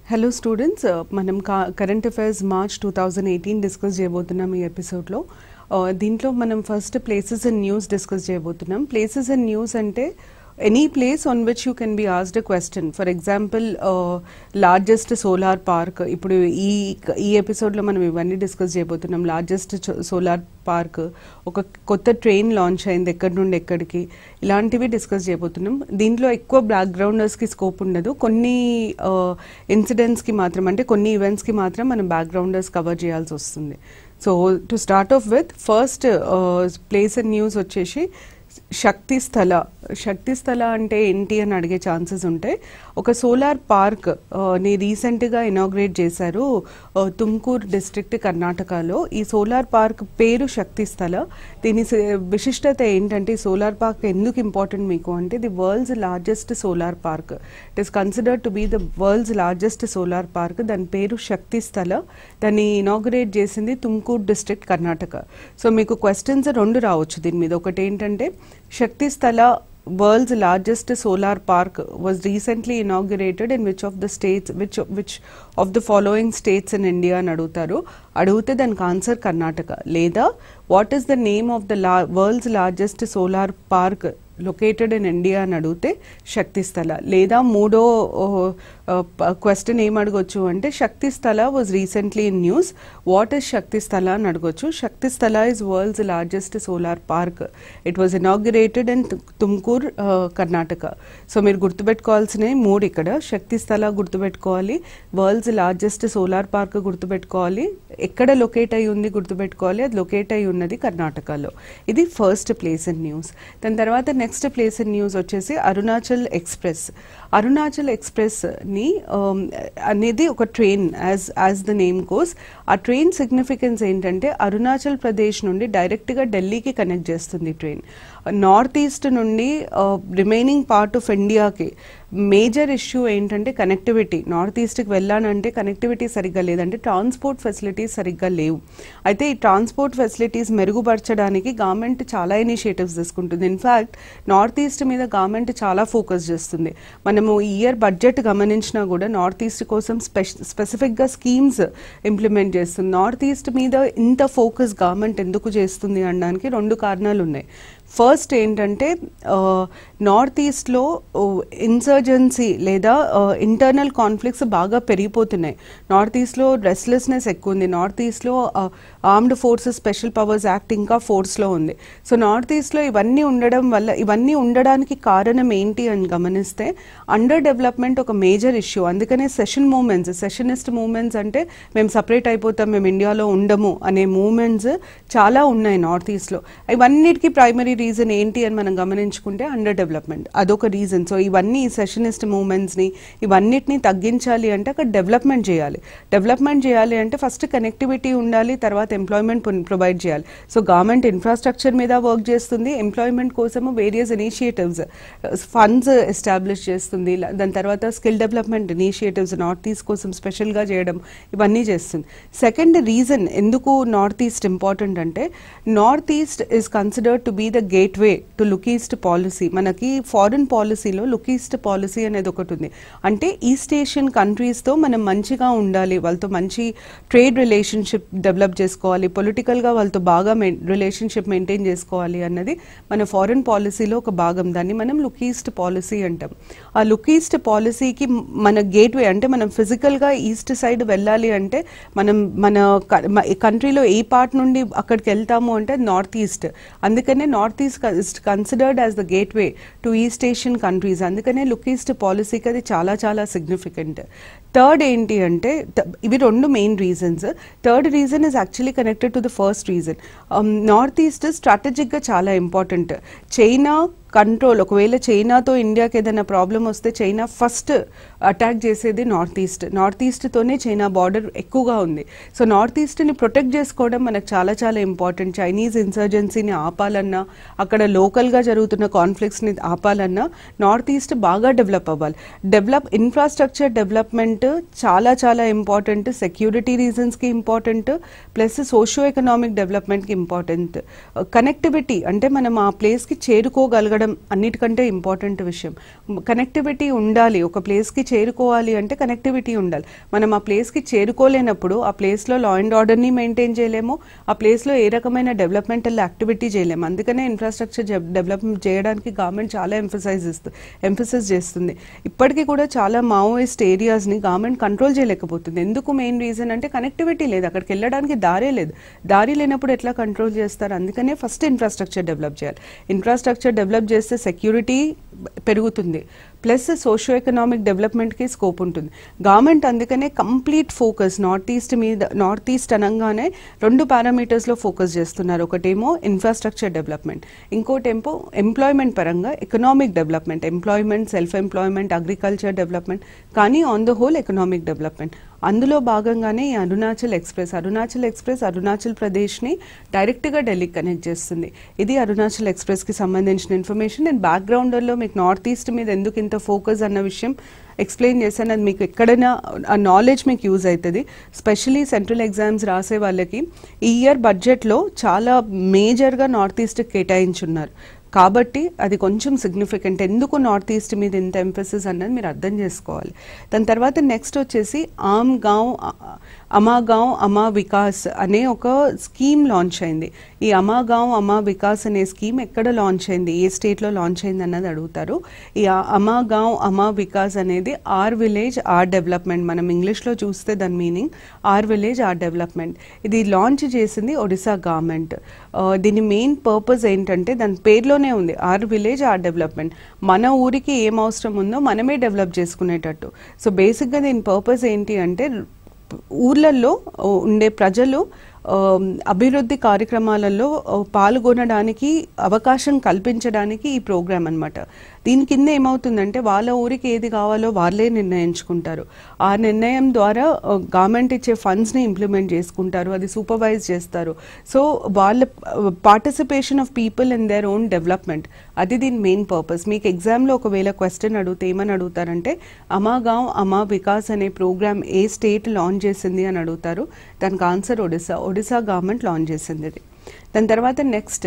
hello students మనం కా current affairs March two thousand eighteen discuss చేయబోతున్నాం ఈ ఎపిసోడ్లో దీంట్లో మనం first places and news discuss చేయబోతున్నాం ప్లేసెస్ అండ్ న్యూస్ అంటే any place on which you can be asked a question for example largest solar park ఇప్పుడు ఈ ఈ ఎపిసోడ్లో మనం ఇవన్నీ డిస్కస్ చేయబోతున్నాం లార్జెస్ట్ సోలార్ పార్క్ ఒక కొత్త ట్రైన్ లాంచ్ అయింది ఎక్కడి నుండి ఎక్కడికి ఇలాంటివి డిస్కస్ చేయబోతున్నాం దీంట్లో ఎక్కువ బ్యాక్గ్రౌండర్స్కి స్కోప్ ఉండదు కొన్ని ఇన్సిడెంట్స్కి మాత్రం అంటే కొన్ని ఈవెంట్స్కి మాత్రం మనం బ్యాక్గ్రౌండర్స్ కవర్ చేయాల్సి వస్తుంది so to start off with first place and news వచ్చేసి శక్తి స్థల శక్తి స్థల అంటే ఏంటి అని అడిగే ఛాన్సెస్ ఉంటాయి ఒక సోలార్ పార్క్ ని రీసెంట్గా ఇనాగ్రేట్ చేశారు తుమ్కూర్ డిస్ట్రిక్ట్ కర్ణాటకలో ఈ సోలార్ పార్క్ పేరు శక్తి స్థల దీని విశిష్టత ఏంటంటే ఈ సోలార్ పార్క్ ఎందుకు ఇంపార్టెంట్ మీకు అంటే the world's largest solar park it is considered to be the world's largest solar park దాని పేరు శక్తి స్థల దాన్ని ఇనాగ్రేట్ చేసింది తుమ్కూర్ డిస్ట్రిక్ట్ కర్ణాటక సో మీకు క్వశ్చన్స్ రెండు రావచ్చు దీని మీద ఒకటి ఏంటంటే శక్తి స్థల world's largest solar park was recently inaugurated in which of the states which which of the following states in India అని అడుగుతారు అడిగితే దానికి ఆన్సర్ కర్ణాటక లేదా what is the name of the లా world's largest solar park located in India అని అడిగితే శక్తి స్థల లేదా మూడో క్వశ్చన్ ఏం అడగొచ్చు అంటే Shakti Sthala was recently in news what is Shakti Sthala అని అడగొచ్చు Shakti Sthala is world's largest solar park it was inaugurated in Tumkur Karnataka so మీరు గుర్తుపెట్టుకోవాల్సినవి మూడు ఇక్కడ శక్తి స్థల గుర్తుపెట్టుకోవాలి వరల్డ్స్ లార్జెస్ట్ సోలార్ పార్క్ గుర్తుపెట్టుకోవాలి ఎక్కడ లొకేట్ అయి ఉంది గుర్తుపెట్టుకోవాలి అది లొకేట్ అయి ఉన్నది కర్ణాటకలో ఇది ఫస్ట్ ప్లేస్ ఇన్ న్యూస్ దాని తర్వాత నెక్స్ట్ ప్లేస్ ఇన్ న్యూస్ వచ్చేసి అరుణాచల్ ఎక్స్ప్రెస్ అరుణాచల్ ఎక్స్ప్రెస్ ని అనేది ఒక train as as the name goes ఆ ట్రైన్ సిగ్నిఫికెన్స్ ఏంటంటే అరుణాచల్ ప్రదేశ్ నుండి డైరెక్ట్గా ఢిల్లీకి కనెక్ట్ చేస్తుంది ట్రైన్ నార్త్ ఈస్ట్ నుండి రిమైనింగ్ పార్ట్ ఆఫ్ ఇండియాకి మేజర్ ఇష్యూ ఏంటంటే కనెక్టివిటీ నార్త్ ఈస్ట్కి వెళ్ళానంటే కనెక్టివిటీ సరిగ్గా లేదంటే ట్రాన్స్పోర్ట్ ఫెసిలిటీస్ సరిగ్గా లేవు అయితే ఈ ట్రాన్స్పోర్ట్ ఫెసిలిటీస్ మెరుగుపరచడానికి గవర్నమెంట్ చాలా ఇనిషియేటివ్స్ తీసుకుంటుంది ఇన్ఫ్యాక్ట్ నార్త్ ఈస్ట్ మీద గవర్నమెంట్ చాలా ఫోకస్ చేస్తుంది మనము ఈ ఇయర్ బడ్జెట్ గమనించినా కూడా నార్త్ ఈస్ట్ కోసం స్పెష స్పెసిఫిక్గా స్కీమ్స్ ఇంప్లిమెంట్ చేస్తుంది నార్త్ ఈస్ట్ మీద ఇంత ఫోకస్ గవర్నమెంట్ ఎందుకు చేస్తుంది అనడానికి రెండు కారణాలు ఉన్నాయి ఫస్ట్ ఏంటంటే నార్త్ ఈస్ట్లో ఇన్సర్జెన్సీ లేదా ఇంటర్నల్ కాన్ఫ్లిక్ట్స్ బాగా పెరిగిపోతున్నాయి నార్త్ ఈస్ట్లో రెస్లెస్నెస్ ఎక్కువ ఉంది నార్త్ ఈస్ట్లో armed forces special powers act ఇంకా ఫోర్స్లో ఉంది సో నార్త్ ఈస్ట్లో ఇవన్నీ ఉండడం వల్ల ఇవన్నీ ఉండడానికి కారణం ఏంటి అని గమనిస్తే అండర్ డెవలప్మెంట్ ఒక మేజర్ ఇష్యూ అందుకనే సెషన్ మూమెంట్స్ సెషనిస్ట్ మూమెంట్స్ అంటే మేము సపరేట్ అయిపోతాం మేము ఇండియాలో ఉండము అనే మూమెంట్స్ చాలా ఉన్నాయి నార్త్ ఈస్ట్లో ఇవన్నిటికీ ప్రైమరీ రీజన్ ఏంటి అని మనం గమనించుకుంటే అండర్ డెవలప్మెంట్ అదొక రీజన్ సో ఇవన్నీ సెషనిస్ట్ మూమెంట్స్ని ఇవన్నిటిని తగ్గించాలి అంటే అక్కడ డెవలప్మెంట్ చేయాలి డెవలప్మెంట్ చేయాలి అంటే ఫస్ట్ కనెక్టివిటీ ఉండాలి తర్వాత ఎంప్లాయ్మెంట్ ప్రొవైడ్ చేయాలి సో గవర్నమెంట్ ఇన్ఫ్రాస్ట్రక్చర్ మీద వర్క్ చేస్తుంది ఎంప్లాయ్మెంట్ కోసము వేరియస్ ఇనిషియేటివ్స్ ఫండ్స్ ఎస్టాబ్లిష్ చేస్తుంది దాని తర్వాత skill development initiatives north east కోసం స్పెషల్గా చేయడం ఇవన్నీ చేస్తుంది సెకండ్ రీజన్ ఎందుకు నార్త్ ఈస్ట్ ఇంపార్టెంట్ అంటే north east is considered to be the gateway to look east policy మనకి ఫారిన్ పాలసీలో లుక్ ఈస్ట్ పాలసీ అనేది ఒకటి ఉంది అంటే ఈస్ట్ ఏషియన్ కంట్రీస్తో మనం మంచిగా ఉండాలి వాళ్ళతో మంచి ట్రేడ్ రిలేషన్షిప్ డెవలప్ చేసుకోవాలి పొలిటికల్గా వాళ్ళతో బాగా రిలేషన్షిప్ మెయింటైన్ చేసుకోవాలి అన్నది మన ఫారిన్ పాలసీలో ఒక భాగం దాన్ని మనం లుక్ ఈస్ట్ పాలసీ అంటాం ఆ లుక్ ఈస్ట్ పాలసీకి మన గేట్ వే అంటే మనం ఫిజికల్గా ఈస్ట్ సైడ్ వెళ్ళాలి అంటే మనం మన కంట్రీలో ఏ పార్ట్ నుండి అక్కడికి వెళ్తాము అంటే నార్త్ ఈస్ట్ అందుకనే north east considered as the gateway to east Asian countries అందుకనే లుక్ ఈస్ట్ పాలసీకి అది చాలా చాలా సిగ్నిఫికెంట్ థర్డ్ ఏంటి అంటే ఇవి రెండు main reasons third reason is actually connected to the first reason north east స్ట్రాటజిక్గా చాలా ఇంపార్టెంట్ చైనా కంట్రోల్ ఒకవేళ చైనాతో ఇండియాకి ఏదైనా ప్రాబ్లం వస్తే చైనా ఫస్ట్ అటాక్ చేసేది నార్త్ ఈస్ట్ నార్త్ ఈస్ట్తోనే చైనా బార్డర్ ఎక్కువగా ఉంది సో నార్త్ ఈస్ట్ని ప్రొటెక్ట్ చేసుకోవడం మనకు చాలా చాలా ఇంపార్టెంట్ చైనీస్ ఇన్సర్జెన్సీని ఆపాలన్నా అక్కడ లోకల్గా జరుగుతున్న కాన్ఫ్లిక్ట్స్ని ఆపాలన్నా నార్త్ ఈస్ట్ బాగా డెవలప్ అవ్వాలి డెవలప్ ఇన్ఫ్రాస్ట్రక్చర్ డెవలప్మెంట్ చాలా చాలా ఇంపార్టెంట్ సెక్యూరిటీ రీజన్స్కి ఇంపార్టెంట్ ప్లస్ సోషియో ఎకనామిక్ డెవలప్మెంట్కి ఇంపార్టెంట్ కనెక్టివిటీ అంటే మనం ఆ ప్లేస్కి చేరుకోగలగడం ఉండడం అన్నిటికంటే ఇంపార్టెంట్ విషయం కనెక్టివిటీ ఉండాలి ఒక ప్లేస్కి చేరుకోవాలి అంటే కనెక్టివిటీ ఉండాలి మనం ఆ ప్లేస్కి చేరుకోలేనప్పుడు ఆ ప్లేస్లో లా అండ్ ఆర్డర్ని మెయింటైన్ చేయలేము ఆ ప్లేస్లో ఏ రకమైన డెవలప్మెంటల్ యాక్టివిటీ చేయలేము అందుకనే ఇన్ఫ్రాస్ట్రక్చర్ డెవలప్మెంట్ చేయడానికి గవర్నమెంట్ చాలా ఎంఫసైజ్ ఇస్తుంది ఎంఫసిస్ చేస్తుంది ఇప్పటికీ కూడా చాలా మావోయిస్ట్ ఏరియాస్ని గవర్నమెంట్ కంట్రోల్ చేయలేకపోతుంది ఎందుకు మెయిన్ రీజన్ అంటే కనెక్టివిటీ లేదు అక్కడికి వెళ్ళడానికి దారే లేదు దారి లేనప్పుడు ఎట్లా కంట్రోల్ చేస్తారు అందుకనే ఫస్ట్ ఇన్ఫ్రాస్ట్రక్చర్ డెవలప్ చేయాలి ఇన్ఫ్రాస్ట్రక్చర్ డెవలప్ చేస్తే సెక్యూరిటీ పెరుగుతుంది ప్లస్ సోషియో ఎకనామిక్ డెవలప్మెంట్కి స్కోప్ ఉంటుంది గవర్నమెంట్ అందుకనే కంప్లీట్ ఫోకస్ నార్త్ ఈస్ట్ మీద నార్త్ ఈస్ట్ అనగానే రెండు పారామీటర్స్లో ఫోకస్ చేస్తున్నారు ఒకటేమో ఇన్ఫ్రాస్ట్రక్చర్ డెవలప్మెంట్ ఇంకోటేమో ఎంప్లాయ్మెంట్ పరంగా economic development employment self employment agriculture development కానీ on the whole economic development అందులో భాగంగానే ఈ అరుణాచల్ ఎక్స్ప్రెస్ అరుణాచల్ ఎక్స్ప్రెస్ అరుణాచల్ ప్రదేశ్ని డైరెక్ట్గా ఢిల్లీకి కనెక్ట్ చేస్తుంది ఇది అరుణాచల్ ఎక్స్ప్రెస్కి సంబంధించిన ఇన్ఫర్మేషన్ నేను బ్యాక్గ్రౌండర్లో మీకు నార్త్ ఈస్ట్ మీద ఎందుకు ఇంత ఫోకస్ అన్న విషయం ఎక్స్ప్లెయిన్ చేశాను అది మీకు ఎక్కడైనా ఆ నాలెడ్జ్ మీకు యూజ్ అవుతుంది స్పెషలీ సెంట్రల్ ఎగ్జామ్స్ రాసే వాళ్ళకి ఈ ఇయర్ బడ్జెట్లో చాలా మేజర్గా నార్త్ ఈస్ట్ కేటాయించున్నారు కాబట్టి అది కొంచెం సిగ్నిఫికెంట్ ఎందుకు నార్త్ ఈస్ట్ మీద ఇంత ఎంఫసిస్ అన్నది మీరు అర్థం చేసుకోవాలి దాని తర్వాత నెక్స్ట్ వచ్చేసి ఆమ్ గావ్ అమా గావ్ అమా వికాస్ అనే ఒక స్కీమ్ లాంచ్ అయింది ఈ అమా గావ్ అమా వికాస్ అనే స్కీమ్ ఎక్కడ లాంచ్ అయింది ఏ స్టేట్లో లాంచ్ అయింది అన్నది అడుగుతారు ఈ ఆ- అమా గావ్ అమా వికాస్ అనేది ఆర్ విలేజ్ ఆర్ డెవలప్మెంట్ మనం ఇంగ్లీష్లో చూస్తే దాని meaning our village our development ఇది లాంచ్ చేసింది ఒడిశా గవర్నమెంట్ ఆ, దీని మెయిన్ పర్పస్ ఏంటంటే దాని పేరులోనే ఉంది ఆర్ విలేజ్ ఆర్ డెవలప్మెంట్ మన ఊరికి ఏం అవసరం ఉందో మనమే డెవలప్ చేసుకునేటట్టు సో బేసిక్గా దీని పర్పస్ ఏంటి అంటే ఊర్లలో ఉండే ప్రజలు ఆ, అభివృద్ధి కార్యక్రమాలలో ఆ, పాల్గొనడానికి అవకాశం కల్పించడానికి ఈ ప్రోగ్రామ్ అన్నమాట దీని కింద ఏమవుతుందంటే వాళ్ళ ఊరికి ఏది కావాలో వాళ్ళే నిర్ణయించుకుంటారు ఆ నిర్ణయం ద్వారా గవర్నమెంట్ ఇచ్చే ఫండ్స్ని ఇంప్లిమెంట్ చేసుకుంటారు అది సూపర్వైజ్ చేస్తారు సో వాళ్ళ participation of people in their own development అది దీని మెయిన్ పర్పస్ మీకు ఎగ్జామ్లో ఒకవేళ క్వశ్చన్ అడిగితే ఏమని అడుగుతారంటే అమా గావ్ అమా వికాస్ అనే ప్రోగ్రామ్ ఏ స్టేట్ లాంచ్ చేసింది అని అడుగుతారు దానికి answer Odisha Odisha government launch చేసింది ఇది దాని తర్వాత నెక్స్ట్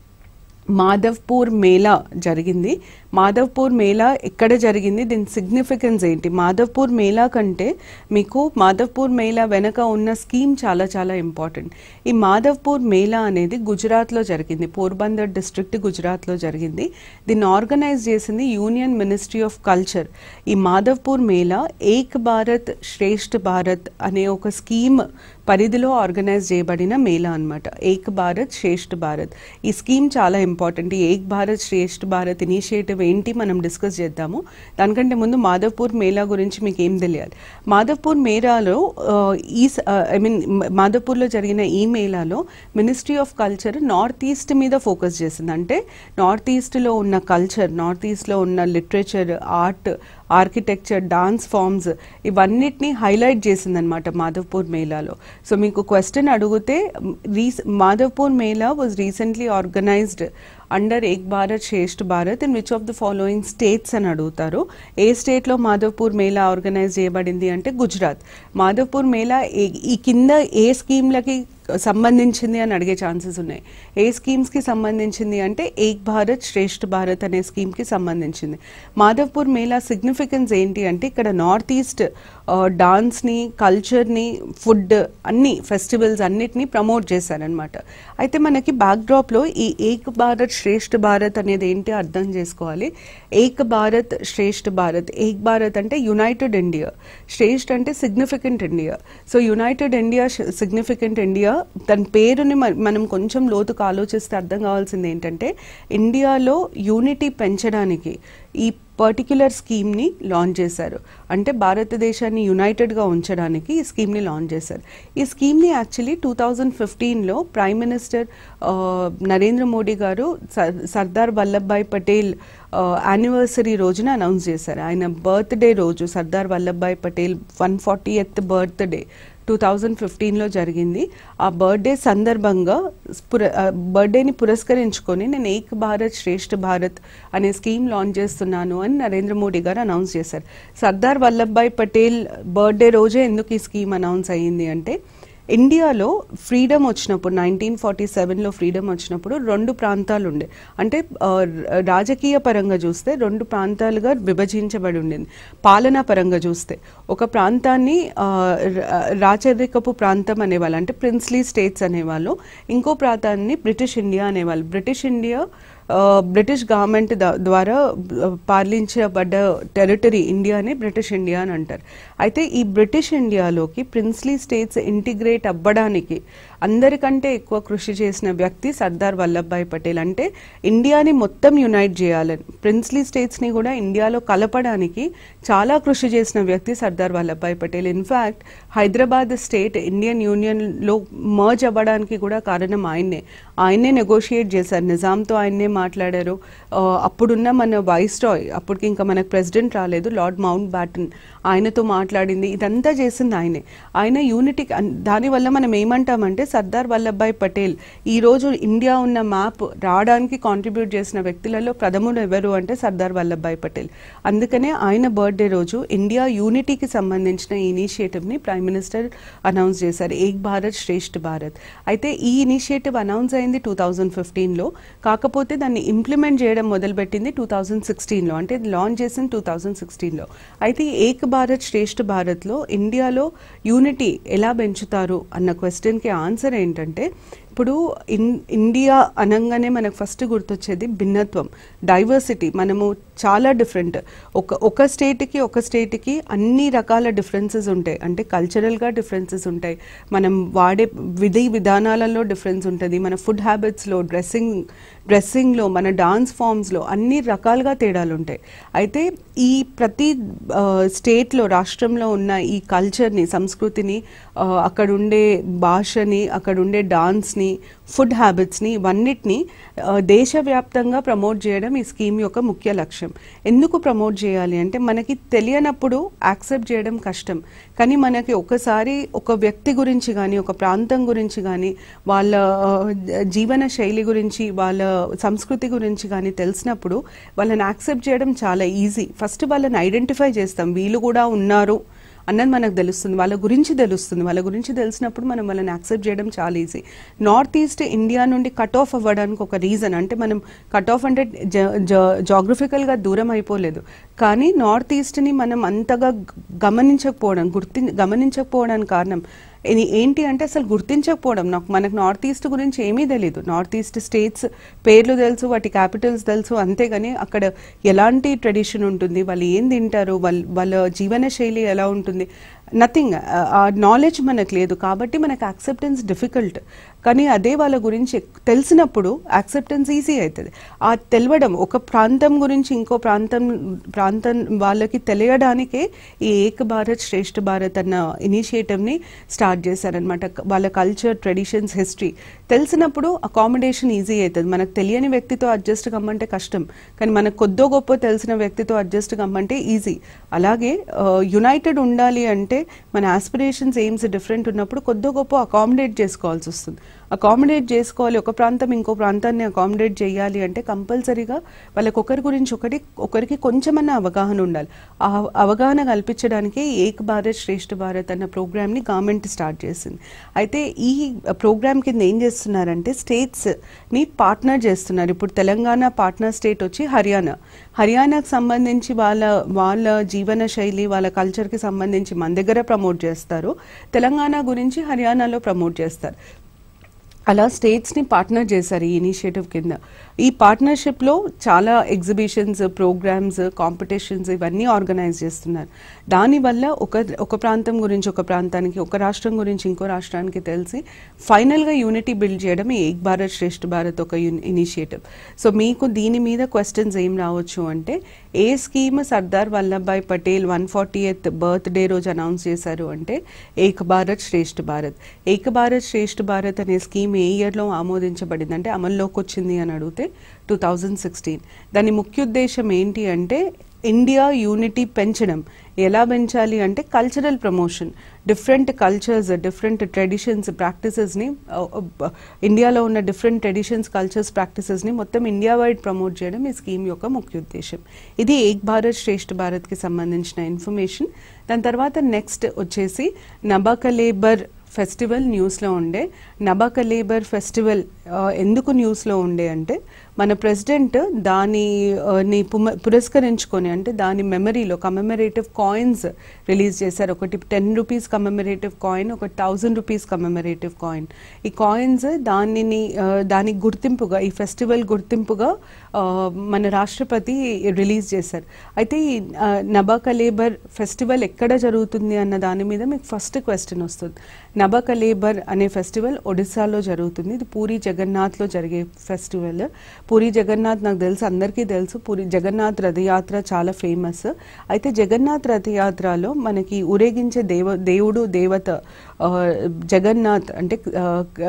మాధవ్పూర్ మేళా జరిగింది మాధవ్పూర్ మేళా ఎక్కడ జరిగింది దీని సిగ్నిఫికెన్స్ ఏంటి మాధవ్పూర్ మేళా కంటే మీకు మాధవ్పూర్ మేళా వెనక ఉన్న స్కీమ్ చాలా చాలా ఇంపార్టెంట్ ఈ మాధవ్పూర్ మేళా అనేది గుజరాత్లో జరిగింది పోర్బందర్ డిస్ట్రిక్ట్ గుజరాత్లో జరిగింది దీన్ని ఆర్గనైజ్ చేసింది యూనియన్ మినిస్ట్రీ ఆఫ్ కల్చర్ ఈ మాధవ్పూర్ మేళా ఏక్ భారత్ శ్రేష్ఠ భారత్ అనే ఒక స్కీమ్ పరిధిలో ఆర్గనైజ్ చేయబడిన మేళా అన్నమాట ఏక్ భారత్ శ్రేష్ఠ భారత్ ఈ స్కీమ్ చాలా ఇంపార్టెంట్ ఈ ఏక్ భారత్ శ్రేష్ఠ భారత్ ఇనిషియేటివ్ ఏంటి మనం డిస్కస్ చేద్దాము దానికంటే ముందు మాధవ్పూర్ మేళా గురించి మీకు ఏం తెలియాలి మాధవ్పూర్ మేళాలో ఆ, ఈ ఐ మీన్ మాధవ్పూర్లో జరిగిన ఈ మేళాలో ministry of culture north east మీద ఫోకస్ చేసింది అంటే నార్త్ ఈస్ట్లో ఉన్న కల్చర్ నార్త్ ఈస్ట్లో ఉన్న literature art architecture dance forms ఇవన్నిటిని హైలైట్ చేసిందనమాట మాధవ్పూర్ మేళాలో సో మీకు క్వశ్చన్ అడిగితే రీస్ Madhavpur Mela was recently organized under Ek Bharat Shreshtha Bharat in which of the following states అని అడుగుతారు ఏ స్టేట్లో మాధవ్పూర్ మేళా ఆర్గనైజ్ చేయబడింది అంటే గుజరాత్ మాధవ్పూర్ మేళా ఏ- ఈ కింద ఏ స్కీమ్లకి సంబంధించింది అని అడిగే ఛాన్సెస్ ఉన్నాయి ఏ స్కీమ్స్కి సంబంధించింది అంటే ఏక్ భారత్ శ్రేష్ఠ భారత్ అనే స్కీమ్కి సంబంధించింది మాధవ్పూర్ మేళా సిగ్నిఫికెన్స్ ఏంటి అంటే ఇక్కడ నార్త్ ఈస్ట్ డాన్స్ని కల్చర్ని ఫుడ్ అన్ని ఫెస్టివల్స్ అన్నిటినీ ప్రమోట్ చేశారనమాట అయితే మనకి బ్యాక్డ్రాప్లో ఈ ఏక్ భారత్ శ్రేష్ఠ భారత్ అనేది ఏంటి అర్థం చేసుకోవాలి ఏక్ భారత్ శ్రేష్ఠ భారత్ ఏక్ భారత్ అంటే యునైటెడ్ ఇండియా శ్రేష్ఠ అంటే significant India so united India significant India దాని పేరుని మ- మనం కొంచెం లోతుకు ఆలోచిస్తే అర్థం కావాల్సింది ఏంటంటే ఇండియాలో యూనిటీ పెంచడానికి ఈ పర్టిక్యులర్ స్కీమ్ని లాంచ్ చేశారు అంటే భారతదేశాన్ని యునైటెడ్గా ఉంచడానికి ఈ స్కీమ్ని లాంచ్ చేశారు ఈ స్కీమ్ని యాక్చువల్లీ టూ థౌజండ్ ఫిఫ్టీన్లో ప్రైమ్ మినిస్టర్ ఆ, నరేంద్ర మోడీ గారు సర్- సర్దార్ వల్లభాయ్ పటేల్ యానివర్సరీ రోజున అనౌన్స్ చేశారు ఆయన బర్త్డే రోజు Sardar Vallabhbhai Patel one fortieth birthday two thousand ఫిఫ్టీన్లో జరిగింది ఆ బర్త్డే సందర్భంగా పుర ఆ బర్త్డేని పురస్కరించుకొని నేను ఏక్ భారత్ శ్రేష్ఠ భారత్ అనే స్కీమ్ లాంచ్ చేస్తున్నాను అని నరేంద్ర మోడీ గారు అనౌన్స్ చేశారు సర్దార్ వల్లభాయ్ పటేల్ బర్త్డే రోజే ఎందుకు ఈ స్కీమ్ అనౌన్స్ అయ్యింది అంటే ఇండియాలో ఫ్రీడమ్ వచ్చినప్పుడు నైన్టీన్ ఫార్టీ సెవెన్లో ఫ్రీడమ్ వచ్చినప్పుడు రెండు ప్రాంతాలు ఉండే అంటే ఆ, ర- రాజకీయ పరంగా చూస్తే రెండు ప్రాంతాలుగా విభజించబడి ఉండింది పాలనా పరంగా చూస్తే ఒక ప్రాంతాన్ని ఆ, ర- రాచరికపు ప్రాంతం అనేవాళ్ళు అంటే ప్రిన్స్లీ స్టేట్స్ అనేవాళ్ళు ఇంకో ప్రాంతాన్ని బ్రిటిష్ ఇండియా అనేవాళ్ళు బ్రిటిష్ ఇండియా ఆ, బ్రిటిష్ గవర్నమెంట్ ద- ద్వారా ఆ, పాలించబడ్డ టెరిటరీ ఇండియాని బ్రిటిష్ ఇండియా అని అంటారు అయితే ఈ బ్రిటిష్ ఇండియాలోకి ప్రిన్స్లీ స్టేట్స్ ఇంటిగ్రేట్ అవ్వడానికి అందరికంటే ఎక్కువ కృషి చేసిన వ్యక్తి సర్దార్ వల్లభాయ్ పటేల్ అంటే ఇండియాని మొత్తం యునైట్ చేయాలని ప్రిన్స్లీ స్టేట్స్ని కూడా ఇండియాలో కలపడానికి చాలా కృషి చేసిన వ్యక్తి Sardar Vallabhbhai Patel in fact Hyderabad state Indian యూనియన్లో మర్జ్ అవ్వడానికి కూడా కారణం ఆయన్నే ఆయన్నే నెగోషియేట్ చేశారు నిజాంతో ఆయన్నే మాట్లాడారు ఆ, అప్పుడున్న మన వైస్ రాయ్ అప్పటికి ఇంకా మనకు ప్రెసిడెంట్ రాలేదు లార్డ్ మౌంట్ బ్యాటన్ ఆయనతో మాట్లాడింది ఇదంతా చేసింది ఆయనే ఆయన యూనిటీ దానివల్ల మనం ఏమంటామంటే సర్దార్ వల్లభాయ్ పటేల్ ఈ రోజు ఇండియా ఉన్న మ్యాప్ రావడానికి కాంట్రిబ్యూట్ చేసిన వ్యక్తులలో ప్రథముడు ఎవరు అంటే సర్దార్ వల్లభాయ్ పటేల్ అందుకనే ఆయన బర్త్డే రోజు ఇండియా యూనిటీకి సంబంధించిన ఈ ఇనిషియేటివ్ని ప్రైమ్ మినిస్టర్ అనౌన్స్ చేశారు ఏక్ భారత్ శ్రేష్ఠ భారత్ అయితే ఈ ఇనిషియేటివ్ అనౌన్స్ అయింది టూ థౌజండ్ ఫిఫ్టీన్లో కాకపోతే దాన్ని ఇంప్లిమెంట్ చేయడం మొదలుపెట్టింది టూ థౌజండ్ సిక్స్టీన్లో అంటే లాంచ్ చేసింది టూ థౌజండ్ సిక్స్టీన్లో అయితే ఈ ఏక్ భారత్ శ్రేష్ఠ భారత్లో ఇండియాలో యూనిటీ ఎలా పెంచుతారు అన్న క్వశ్చన్కి ఆన్సర్ ఏంటంటే ఇప్పుడు ఇన్ ఇండియా అనగానే మనకు ఫస్ట్ గుర్తొచ్చేది భిన్నత్వం డైవర్సిటీ మనము చాలా డిఫరెంట్ ఒక ఒక స్టేట్కి ఒక స్టేట్కి అన్ని రకాల డిఫరెన్సెస్ ఉంటాయి అంటే కల్చరల్గా డిఫరెన్సెస్ ఉంటాయి మనం వాడే విధి విధానాలలో డిఫరెన్స్ ఉంటుంది మన ఫుడ్ హ్యాబిట్స్లో డ్రెస్సింగ్ డ్రెస్సింగ్లో మన డాన్స్ ఫామ్స్లో అన్ని రకాలుగా తేడాలు ఉంటాయి అయితే ఈ ప్రతి ఆ, స్టేట్లో రాష్ట్రంలో ఉన్న ఈ కల్చర్ని సంస్కృతిని ఆ, అక్కడ ఉండే భాషని అక్కడ ఉండే డాన్స్ని ఫుడ్ హ్యాబిట్స్ని ఇవన్నిటిని ఆ, దేశవ్యాప్తంగా ప్రమోట్ చేయడం ఈ స్కీమ్ యొక్క ముఖ్య లక్ష్యం ఎందుకు ప్రమోట్ చేయాలి అంటే మనకి తెలియనప్పుడు యాక్సెప్ట్ చేయడం కష్టం కానీ మనకి ఒకసారి ఒక వ్యక్తి గురించి కానీ ఒక ప్రాంతం గురించి కానీ వాళ్ళ ఆ, జీవన శైలి గురించి వాళ్ళ సంస్కృతి గురించి కానీ తెలిసినప్పుడు వాళ్ళని యాక్సెప్ట్ చేయడం చాలా ఈజీ ఫస్ట్ వాళ్ళని ఐడెంటిఫై చేస్తాం వీళ్ళు కూడా ఉన్నారు అన్నది మనకు తెలుస్తుంది వాళ్ళ గురించి తెలుస్తుంది వాళ్ళ గురించి తెలిసినప్పుడు మనం వాళ్ళని యాక్సెప్ట్ చేయడం చాలా ఈజీ నార్త్ ఈస్ట్ ఇండియా నుండి కట్ ఆఫ్ అవ్వడానికి ఒక రీజన్ అంటే మనం కట్ ఆఫ్ అంటే జాగ్రఫికల్గా దూరం అయిపోలేదు కానీ నార్త్ ఈస్ట్ని మనం అంతగా గమనించకపోవడం గుర్తి గమనించకపోవడానికి కారణం ఇది ఏంటి అంటే అసలు గుర్తించకపోవడం నాకు మనకు నార్త్ ఈస్ట్ గురించి ఏమీ తెలియదు నార్త్ ఈస్ట్ స్టేట్స్ పేర్లు తెలుసు వాటి క్యాపిటల్స్ తెలుసు అంతేగాని అక్కడ ఎలాంటి ట్రెడిషన్ ఉంటుంది వాళ్ళు ఏం తింటారు వాళ్ళ వాళ్ళ జీవన శైలి ఎలా ఉంటుంది నథింగ్ ఆ నాలెడ్జ్ మనకు లేదు కాబట్టి మనకు యాక్సెప్టెన్స్ డిఫికల్ట్ కానీ అదే వాళ్ళ గురించి తెలిసినప్పుడు యాక్సెప్టెన్స్ ఈజీ అవుతుంది ఆ తెలవడం ఒక ప్రాంతం గురించి ఇంకో ప్రాంతం ప్రాంతం వాళ్ళకి తెలియడానికే ఈ ఏక్ భారత్ శ్రేష్ఠ భారత్ అన్న ఇనిషియేటివ్ని స్టార్ట్ చేశారనమాట వాళ్ళ కల్చర్ ట్రెడిషన్స్ హిస్టరీ తెలిసినప్పుడు అకామిడేషన్ ఈజీ అవుతుంది మనకు తెలియని వ్యక్తితో అడ్జస్ట్ కమ్మంటే కష్టం కానీ మనకు కొద్దో గొప్ప తెలిసిన వ్యక్తితో అడ్జస్ట్ కమ్మంటే ఈజీ అలాగే యునైటెడ్ ఉండాలి అంటే మన ఆస్పిరేషన్స్ ఎయిమ్స్ డిఫరెంట్ ఉన్నప్పుడు కొద్దో గొప్ప అకామిడేట్ చేసుకోవాల్సి వస్తుంది అకామిడేట్ చేసుకోవాలి ఒక ప్రాంతం ఇంకో ప్రాంతాన్ని అకామిడేట్ చేయాలి అంటే కంపల్సరీగా వాళ్ళకి ఒకరి గురించి ఒకటి ఒకరికి కొంచెమన్నా అవగాహన ఉండాలి ఆ అవగాహన కల్పించడానికి ఏక్ భారత్ శ్రేష్ఠ భారత్ అన్న ప్రోగ్రామ్ని గవర్నమెంట్ స్టార్ట్ చేసింది అయితే ఈ ప్రోగ్రామ్ కింద ఏం చేస్తున్నారంటే స్టేట్స్ని పార్ట్నర్ చేస్తున్నారు ఇప్పుడు తెలంగాణ పార్ట్నర్ స్టేట్ వచ్చి హర్యానా హర్యానాకు సంబంధించి వాళ్ళ వాళ్ళ జీవన శైలి వాళ్ళ కల్చర్కి సంబంధించి మన దగ్గర ప్రమోట్ చేస్తారు తెలంగాణ గురించి హర్యానాలో ప్రమోట్ చేస్తారు అలా స్టేట్స్ని పార్ట్నర్ చేశారు ఈ ఇనిషియేటివ్ కింద ఈ పార్ట్నర్షిప్లో చాలా ఎగ్జిబిషన్స్ ప్రోగ్రామ్స్ కాంపిటీషన్స్ ఇవన్నీ ఆర్గనైజ్ చేస్తున్నారు దానివల్ల ఒక ఒక ప్రాంతం గురించి ఒక ప్రాంతానికి ఒక రాష్ట్రం గురించి ఇంకో రాష్ట్రానికి తెలిసి ఫైనల్గా యూనిటీ బిల్డ్ చేయడం ఈ ఏక్ భారత్ శ్రేష్ఠ భారత్ ఒక ఇనిషియేటివ్ సో మీకు దీని మీద క్వశ్చన్స్ ఏం రావచ్చు అంటే ఏ scheme Sardar Vallabhbhai Patel one forty eighth birthday రోజు అనౌన్స్ చేశారు అంటే ఏక్ భారత్ శ్రేష్ఠ భారత్ ఏక్ భారత్ శ్రేష్ఠ భారత్ అనే స్కీమ్ ఏ ఇయర్లో ఆమోదించబడింది అంటే అమల్లోకి వచ్చింది అని అడిగితే టూ థౌజండ్ సిక్స్టీన్ దాని ముఖ్య ఉద్దేశం ఏంటి అంటే ఇండియా యూనిటీ పెంచడం ఎలా పెంచాలి అంటే cultural promotion different cultures different traditions ప్రాక్టీసెస్ని ఇండియాలో ఉన్న డిఫరెంట్ ట్రెడిషన్స్ కల్చర్స్ ప్రాక్టీసెస్ని మొత్తం ఇండియా వైడ్ ప్రమోట్ చేయడం ఈ స్కీమ్ యొక్క ముఖ్య ఉద్దేశం ఇది ఏక్ భారత్ శ్రేష్ఠ భారత్కి సంబంధించిన ఇన్ఫర్మేషన్ దాని తర్వాత నెక్స్ట్ వచ్చేసి నబాక లేబర్ ఫెస్టివల్ న్యూస్లో ఉండే నబాక లేబర్ ఫెస్టివల్ ఆ, ఎందుకు న్యూస్లో ఉండే అంటే మన ప్రెసిడెంట్ దాని ఆ, ని పుమ- పురస్కరించుకొని అంటే దాని మెమరీలో కమెమరేటివ్ కాయిన్స్ రిలీజ్ చేశారు ఒకటి టెన్ రూపీస్ కమెమరేటివ్ కాయిన్ ఒక థౌజండ్ రూపీస్ కమెమరేటివ్ కాయిన్ ఈ కాయిన్స్ దానిని ఆ, దానికి గుర్తింపుగా ఈ ఫెస్టివల్ గుర్తింపుగా ఆ, మన రాష్ట్రపతి రిలీజ్ చేశారు అయితే ఈ ఆ, నబాక లేబర్ ఫెస్టివల్ ఎక్కడ జరుగుతుంది అన్న దాని మీద మీకు ఫస్ట్ క్వశ్చన్ వస్తుంది నబాక లేబర్ అనే ఫెస్టివల్ ఒడిశాలో జరుగుతుంది ఇది పూరి జగన్నాథ్లో జరిగే ఫెస్టివల్ పూరి జగన్నాథ్ నాకు తెలుసు అందరికీ తెలుసు పూరి జగన్నాథ్ రథయాత్ర చాలా ఫేమస్ అయితే జగన్నాథ్ రథయాత్రలో మనకి ఊరేగించే దేవ దేవుడు దేవత ఆ, జగన్నాథ్ అంటే ఆ,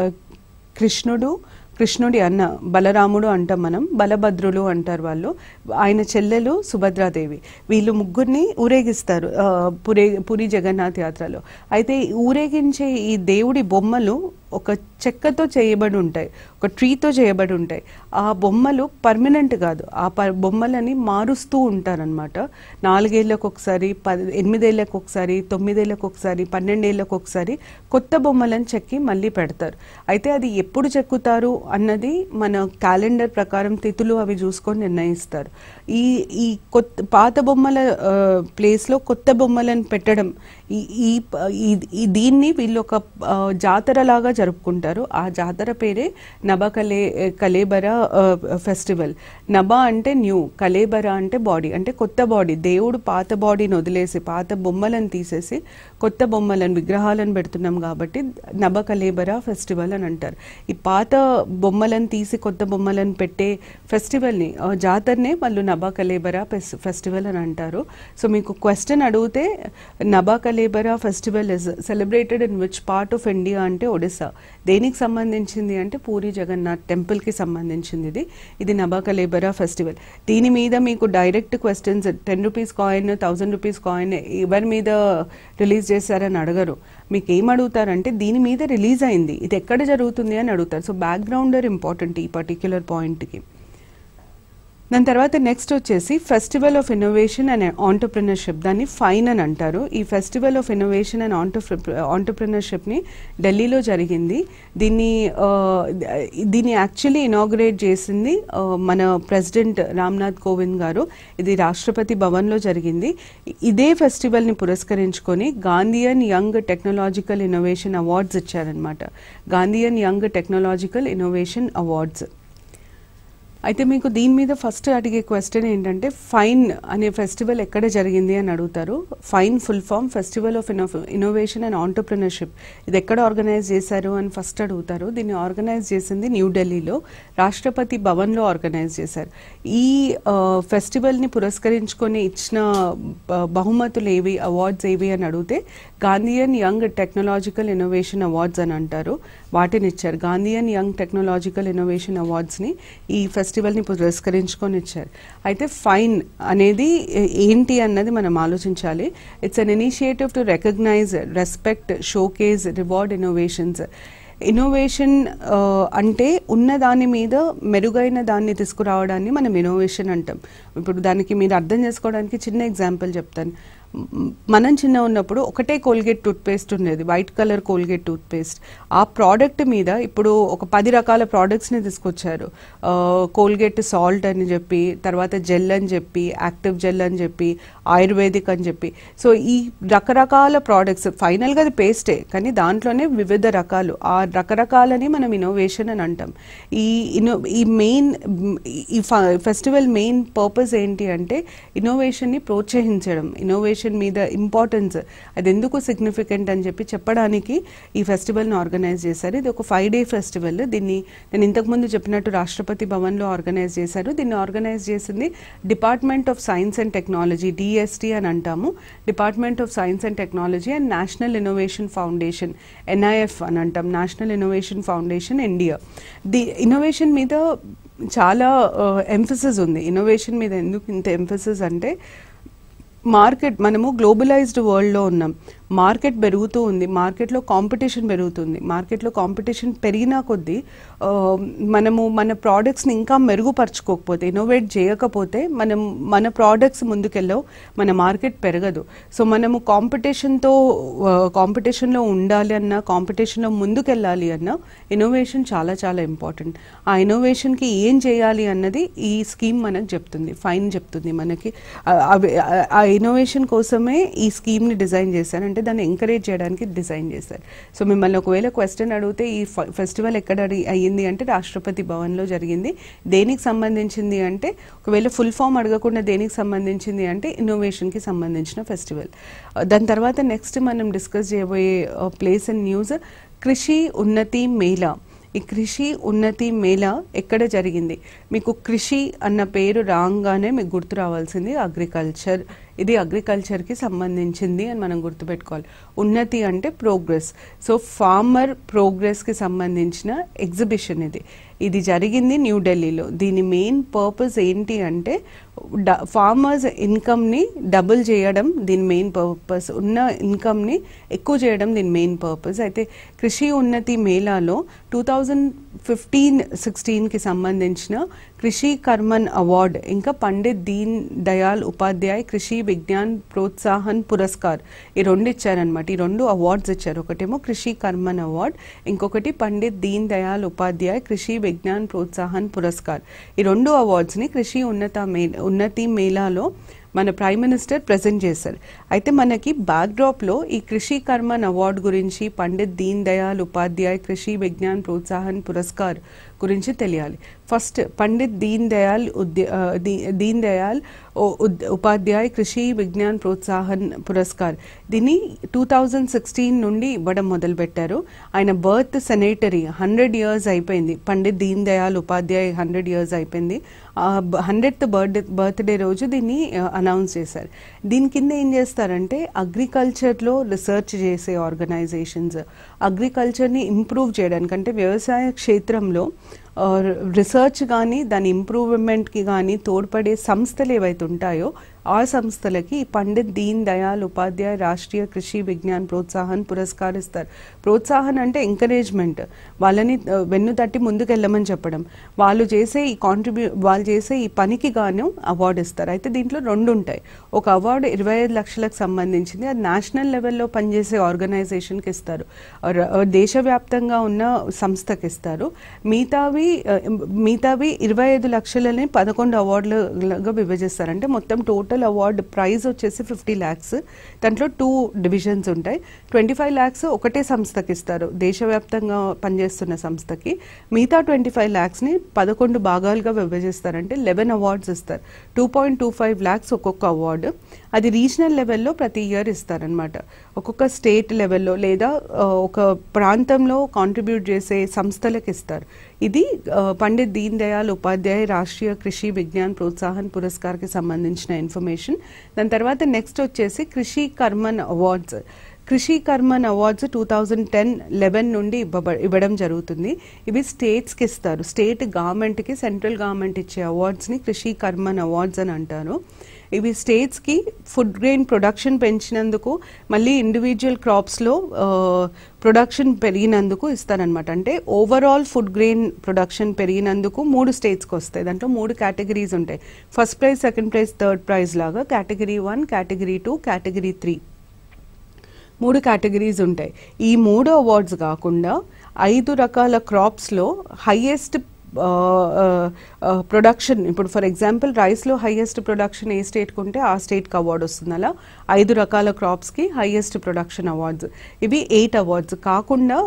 కృష్ణుడు కృష్ణుడి అన్న బలరాముడు అంటాం మనం బలభద్రులు అంటారు వాళ్ళు ఆయన చెల్లెలు సుభద్రాదేవి వీళ్ళు ముగ్గురిని ఊరేగిస్తారు ఆ, పురే పురి జగన్నాథ్ యాత్రలో అయితే ఈ ఊరేగించే ఈ దేవుడి బొమ్మలు ఒక చెక్కతో చేయబడి ఉంటాయి ఒక ట్రీతో చేయబడి ఉంటాయి ఆ బొమ్మలు పర్మనెంట్ కాదు ఆ ప బొమ్మలని మారుస్తూ ఉంటారనమాట నాలుగేళ్లకు ఒకసారి పది ఎనిమిదేళ్లకు ఒకసారి తొమ్మిదేళ్లకు ఒకసారి పన్నెండేళ్లకు ఒకసారి కొత్త బొమ్మలను చెక్కి మళ్ళీ పెడతారు అయితే అది ఎప్పుడు చెక్కుతారు అన్నది మన క్యాలెండర్ ప్రకారం తిథులు అవి చూసుకొని నిర్ణయిస్తారు ఈ ఈ కొత్త పాత బొమ్మల ఆ, ప్లేస్లో కొత్త బొమ్మలను పెట్టడం ఈ ఈ ప- ఈ- ఈ దీన్ని వీళ్ళు ఒక ఆ, జాతర లాగా జరుపుకుంటారు ఆ జాతర పేరే నబా కలే కలేబర ఆ, ఫెస్టివల్ నబా అంటే న్యూ కలేబర అంటే బాడీ అంటే కొత్త బాడీ దేవుడు పాత బాడీని వదిలేసి పాత బొమ్మలను తీసేసి కొత్త బొమ్మలను విగ్రహాలను పెడుతున్నాం కాబట్టి నబ కలేబర ఫెస్టివల్ అని అంటారు ఈ పాత బొమ్మలను తీసి కొత్త బొమ్మలను పెట్టే ఫెస్టివల్ని ఆ, జాతరనే వాళ్ళు నబా కలేబరా ఫెస్- ఫెస్టివల్ అని అంటారు సో మీకు క్వశ్చన్ అడిగితే Naba Kalebara festival is celebrated in which part of India అంటే ఒడిస్సా దేనికి సంబంధించింది అంటే పూరి జగన్నాథ్ టెంపుల్కి సంబంధించింది ఇది ఇది నబా కలేబరా ఫెస్టివల్ దీని మీద మీకు direct questions ten rupees coin thousand rupees coin ఎవరి మీద రిలీజ్ చేశారని అడగరు మీకు ఏం అడుగుతారంటే దీని మీద రిలీజ్ అయింది ఇది ఎక్కడ జరుగుతుంది అని అడుగుతారు సో బ్యాక్గ్రౌండర్ ఇంపార్టెంట్ ఈ పర్టిక్యులర్ పాయింట్కి దాని తర్వాత నెక్స్ట్ వచ్చేసి festival of innovation and entrepreneurship దాన్ని ఫైన్ అని అంటారు ఈ ఫెస్టివల్ ఆఫ్ ఇన్నోవేషన్ అండ్ ఆంటర్ప్రినర్షిప్ని ఢిల్లీలో జరిగింది దీన్ని ఆ, దీన్ని యాక్చువల్లీ ఇనాగ్రేట్ చేసింది ఆ, మన ప్రెసిడెంట్ రామ్నాథ్ కోవింద్ గారు ఇది రాష్ట్రపతి భవన్లో జరిగింది ఇదే ఫెస్టివల్ని పురస్కరించుకొని Gandhian young technological innovation awards ఇచ్చారనమాట Gandhian young technological innovation awards అయితే మీకు దీని మీద ఫస్ట్ అడిగే క్వశ్చన్ ఏంటంటే ఫైన్ అనే ఫెస్టివల్ ఎక్కడ జరిగింది అని అడుగుతారు FINE full form festival of innovation and entrepreneurship ఇది ఎక్కడ ఆర్గనైజ్ చేశారు అని ఫస్ట్ అడుగుతారు దీన్ని ఆర్గనైజ్ చేసింది న్యూఢిల్లీలో రాష్ట్రపతి భవన్లో ఆర్గనైజ్ చేశారు ఈ ఆ, ఫెస్టివల్ని పురస్కరించుకొని ఇచ్చిన బ- బహుమతులు ఏవి అవార్డ్స్ ఏవి అని అడిగితే Gandhian young technological innovation awards అని అంటారు వాటిని ఇచ్చారు గాంధీయన్ యంగ్ టెక్నాలజికల్ ఇన్నోవేషన్ అవార్డ్స్ని ఈ ఫెస్టివల్ని పురస్కరించుకొని ఇచ్చారు అయితే ఫైన్ అనేది ఏ- ఏంటి అన్నది మనం ఆలోచించాలి it's an initiative to recognize respect showcase reward innovations innovation అంటే ఉన్న దాని మీద మెరుగైన దాన్ని తీసుకురావడాన్ని మనం ఇన్నోవేషన్ అంటాం ఇప్పుడు దానికి మీరు అర్థం చేసుకోవడానికి చిన్న ఎగ్జాంపుల్ చెప్తాను మ్, మనం చిన్న ఉన్నప్పుడు ఒకటే కోల్గేట్ టూత్పేస్ట్ ఉండేది వైట్ కలర్ కోల్గేట్ టూత్పేస్ట్ ఆ ప్రోడక్ట్ మీద ఇప్పుడు ఒక పది రకాల ప్రోడక్ట్స్ని తీసుకొచ్చారు కోల్గేట్ సాల్ట్ అని చెప్పి తర్వాత జెల్ అని చెప్పి యాక్టివ్ జెల్ అని చెప్పి ఆయుర్వేదిక్ అని చెప్పి సో ఈ రకరకాల ప్రోడక్ట్స్ ఫైనల్గా అది పేస్టే కానీ దాంట్లోనే వివిధ రకాలు ఆ రకరకాలని మనం ఇన్నోవేషన్ అని అంటాం ఈ ఇన్నో ఈ మెయిన్ ఈ ఫెస్టివల్ మెయిన్ పర్పస్ ఏంటి అంటే ఇన్నోవేషన్ని ప్రోత్సహించడం ఇన్నోవేషన్ మీద ఇంపార్టెన్స్ అది ఎందుకు సిగ్నిఫికెంట్ అని చెప్పి చెప్పడానికి ఈ ఫెస్టివల్ని ఆర్గనైజ్ చేశారు ఇది ఒక ఫైవ్ డే ఫెస్టివల్ దీన్ని నేను ఇంతకుముందు చెప్పినట్టు రాష్ట్రపతి భవన్లో ఆర్గనైజ్ చేశారు దీన్ని ఆర్గనైజ్ చేసింది department of science and technology DST అని అంటాము department of science and technology and national innovation foundation NIF అని అంటాం national innovation foundation India the innovation మీద చాలా ఎంఫసిస్ ఉంది ఇన్నోవేషన్ మీద ఎందుకు ఇంత ఎంఫసిస్ అంటే మార్కెట్ మనము గ్లోబలైజ్డ్ వరల్డ్లో ఉన్నాం మార్కెట్ పెరుగుతూ ఉంది మార్కెట్లో కాంపిటీషన్ పెరుగుతుంది మార్కెట్లో కాంపిటీషన్ పెరిగినా కొద్దీ ఆ, మనము మన ప్రోడక్ట్స్ని ఇంకా మెరుగుపరచుకోకపోతే ఇన్నోవేట్ చేయకపోతే మనం మన ప్రోడక్ట్స్ ముందుకెళ్ళవు మన మార్కెట్ పెరగదు సో మనము కాంపిటీషన్తో కాంపిటీషన్లో ఉండాలి అన్న కాంపిటీషన్లో ముందుకెళ్ళాలి అన్న ఇన్నోవేషన్ చాలా చాలా ఇంపార్టెంట్ ఆ ఇన్నోవేషన్కి ఏం చేయాలి అన్నది ఈ స్కీమ్ మనకు చెప్తుంది ఫైన్ చెప్తుంది మనకి ఆ- అవి- ఆ- ఆ ఇన్నోవేషన్ కోసమే ఈ స్కీమ్ని డిజైన్ చేశారు అంటే దాన్ని ఎంకరేజ్ చేయడానికి డిజైన్ చేశారు సో మిమ్మల్ని ఒకవేళ క్వశ్చన్ అడిగితే ఈ ఫ- ఫెస్టివల్ ఎక్కడ అడి- అయ్యింది అంటే రాష్ట్రపతి భవన్లో జరిగింది దేనికి సంబంధించింది అంటే ఒకవేళ ఫుల్ ఫామ్ అడగకుండా దేనికి సంబంధించింది అంటే ఇన్నోవేషన్కి సంబంధించిన ఫెస్టివల్ దాని తర్వాత నెక్స్ట్ మనం డిస్కస్ చేయబోయే ప్లేస్ అండ్ న్యూస్ కృషి ఉన్నతి మేళా ఈ కృషి ఉన్నతి మేళా ఎక్కడ జరిగింది మీకు కృషి అన్న పేరు రాగానే మీకు గుర్తు రావాల్సింది అగ్రికల్చర్ ఇది అగ్రికల్చర్కి సంబంధించింది అని మనం గుర్తుపెట్టుకోవాలి ఉన్నతి అంటే ప్రోగ్రెస్ సో ఫార్మర్ ప్రోగ్రెస్కి సంబంధించిన ఎగ్జిబిషన్ ఇది ఇది జరిగింది న్యూఢిల్లీలో దీని మెయిన్ పర్పస్ ఏంటి అంటే ఫార్మర్స్ ఇన్కమ్ని డబుల్ చేయడం దీని మెయిన్ పర్పస్ ఉన్న ఇన్కమ్ని ఎక్కువ చేయడం దీని మెయిన్ పర్పస్ అయితే కృషి ఉన్నతి మేళాలో టూ థౌజండ్ ఫిఫ్టీన్ సిక్స్టీన్కి సంబంధించిన కృషి కర్మన్ అవార్డ్ ఇంకా పండిత్ దీన్ దయాల్ ఉపాధ్యాయ్ కృషి విజ్ఞాన్ ప్రోత్సాహన్ పురస్కార్ ఈ రెండు ఇచ్చారనమాట ఈ రెండు అవార్డ్స్ ఇచ్చారు ఒకటేమో కృషి కర్మన్ అవార్డ్ ఇంకొకటి పండిత్ దీన్ దయాల్ ఉపాధ్యాయ్ కృషి విజ్ఞాన్ ప్రోత్సాహన్ పురస్కార్ ఈ రెండు అవార్డ్స్ని కృషి ఉన్నత మే ఉన్నతి మేళాలో మన ప్రైమ్ మినిస్టర్ ప్రజెంట్ చేశారు అయితే మనకి బ్యాక్డ్రాప్లో ఈ కృషి కర్మన్ అవార్డు గురించి పండిత్ దీన్ దయాల్ ఉపాధ్యాయ్ కృషి విజ్ఞాన్ ప్రోత్సాహన్ పురస్కార్ గురించి తెలియాలి ఫస్ట్ పండిత్ దీన్ దయాల్ ఉద్య- ఆ, దీ- దీన్ దయాల్ ఉ- ఉద్- ఉపాధ్యాయ్ కృషి విజ్ఞాన్ ప్రోత్సాహన్ పురస్కార్ దీన్ని టూ థౌజండ్ సిక్స్టీన్ నుండి ఇవ్వడం మొదలుపెట్టారు ఆయన బర్త్ సెనేటరీ హండ్రెడ్ ఇయర్స్ అయిపోయింది పండిత్ దీన్ దయాల్ ఉపాధ్యాయ్ హండ్రెడ్ ఇయర్స్ అయిపోయింది హండ్రెడ్త్ బర్త్డే బర్త్డే రోజు దీన్ని అనౌన్స్ చేశారు దీని కింద ఏం చేస్తారంటే అగ్రికల్చర్లో రీసెర్చ్ చేసే ఆర్గనైజేషన్స్ అగ్రికల్చర్ని ఇంప్రూవ్ చేయడానికి అంటే వ్యవసాయ క్షేత్రంలో రీసెర్చ్ కానీ దాని ఇంప్రూవ్మెంట్కి కానీ తోడ్పడే సంస్థలు ఏవైతే ఉంటాయో ఆ సంస్థలకి ఈ పండిత్ దీన్ దయాల్ ఉపాధ్యాయ రాష్ట్రీయ కృషి విజ్ఞాన్ ప్రోత్సాహన్ పురస్కార్ ఇస్తారు ప్రోత్సాహన్ అంటే ఎంకరేజ్మెంట్ వాళ్ళని ఆ, వెన్ను తట్టి ముందుకెళ్ళమని చెప్పడం వాళ్ళు చేసే ఈ కాంట్రిబ్యూ వాళ్ళు చేసే ఈ పనికి గాను అవార్డు ఇస్తారు అయితే దీంట్లో రెండు ఉంటాయి ఒక అవార్డు ఇరవై ఐదు లక్షలకు సంబంధించింది అది నేషనల్ లెవెల్లో పనిచేసే ఆర్గనైజేషన్కి ఇస్తారు ర- దేశవ్యాప్తంగా ఉన్న సంస్థకి ఇస్తారు మిగతావి ఆ, మిగతావి ఇరవై ఐదు లక్షలని పదకొండు అవార్డులుగా విభజిస్తారు అంటే మొత్తం టోటల్ అవార్డు ప్రైజ్ వచ్చేసి ఫిఫ్టీ ల్యాక్స్ దాంట్లో టూ డివిజన్స్ ఉంటాయి ట్వంటీ ఫైవ్ ల్యాక్స్ ఒకటే సంస్థకి ఇస్తారు దేశవ్యాప్తంగా పనిచేస్తున్న సంస్థకి మిగతా ట్వంటీ ఫైవ్ ల్యాక్స్ని పదకొండు భాగాలుగా విభజిస్తారు అంటే లెవెన్ అవార్డ్స్ ఇస్తారు two point two five lakhs ఒక్కొక్క అవార్డు అది రీజనల్ లెవెల్లో ప్రతి ఇయర్ ఇస్తారనమాట ఒక్కొక్క స్టేట్ లెవెల్లో లేదా ఆ, ఒక ప్రాంతంలో కాంట్రిబ్యూట్ చేసే సంస్థలకు ఇస్తారు ఇది ఆ, పండిత్ దీన్ దయాల్ ఉపాధ్యాయ రాష్ట్రీయ కృషి విజ్ఞాన్ ప్రోత్సాహన్ పురస్కార్కి సంబంధించిన ఇన్ఫర్మేషన్ దాని తర్వాత నెక్స్ట్ వచ్చేసి కృషి Karman awards Krishi Karman awards two thousand ten eleven నుండి ఇవ్వబ ఇవ్వడం జరుగుతుంది ఇవి స్టేట్స్కి ఇస్తారు స్టేట్ గవర్నమెంట్కి సెంట్రల్ గవర్నమెంట్ ఇచ్చే అవార్డ్స్ని కృషి కర్మన్ అవార్డ్స్ అని అంటారు ఇవి స్టేట్స్కి ఫుడ్ గ్రెయిన్ ప్రొడక్షన్ పెంచినందుకు మళ్ళీ ఇండివిజువల్ క్రాప్స్లో ప్రొడక్షన్ పెరిగినందుకు ఇస్తారనమాట అంటే ఓవరాల్ ఫుడ్ గ్రెయిన్ ప్రొడక్షన్ పెరిగినందుకు మూడు స్టేట్స్కి వస్తాయి దాంట్లో మూడు కేటగిరీస్ ఉంటాయి first prize second prize third prize లాగా category one category two category three మూడు కేటగిరీస్ ఉంటాయి ఈ మూడు అవార్డ్స్ కాకుండా ఐదు రకాల క్రాప్స్లో హైయెస్ట్ ప్రొడక్షన్ ఇప్పుడు ఫర్ ఎగ్జాంపుల్ రైస్లో హైయెస్ట్ ప్రొడక్షన్ ఏ స్టేట్కి ఉంటే ఆ స్టేట్కి అవార్డు వస్తుంది అలా ఐదు రకాల క్రాప్స్కి హైయెస్ట్ ప్రొడక్షన్ అవార్డ్స్ ఇవి ఎయిట్ అవార్డ్స్ కాకుండా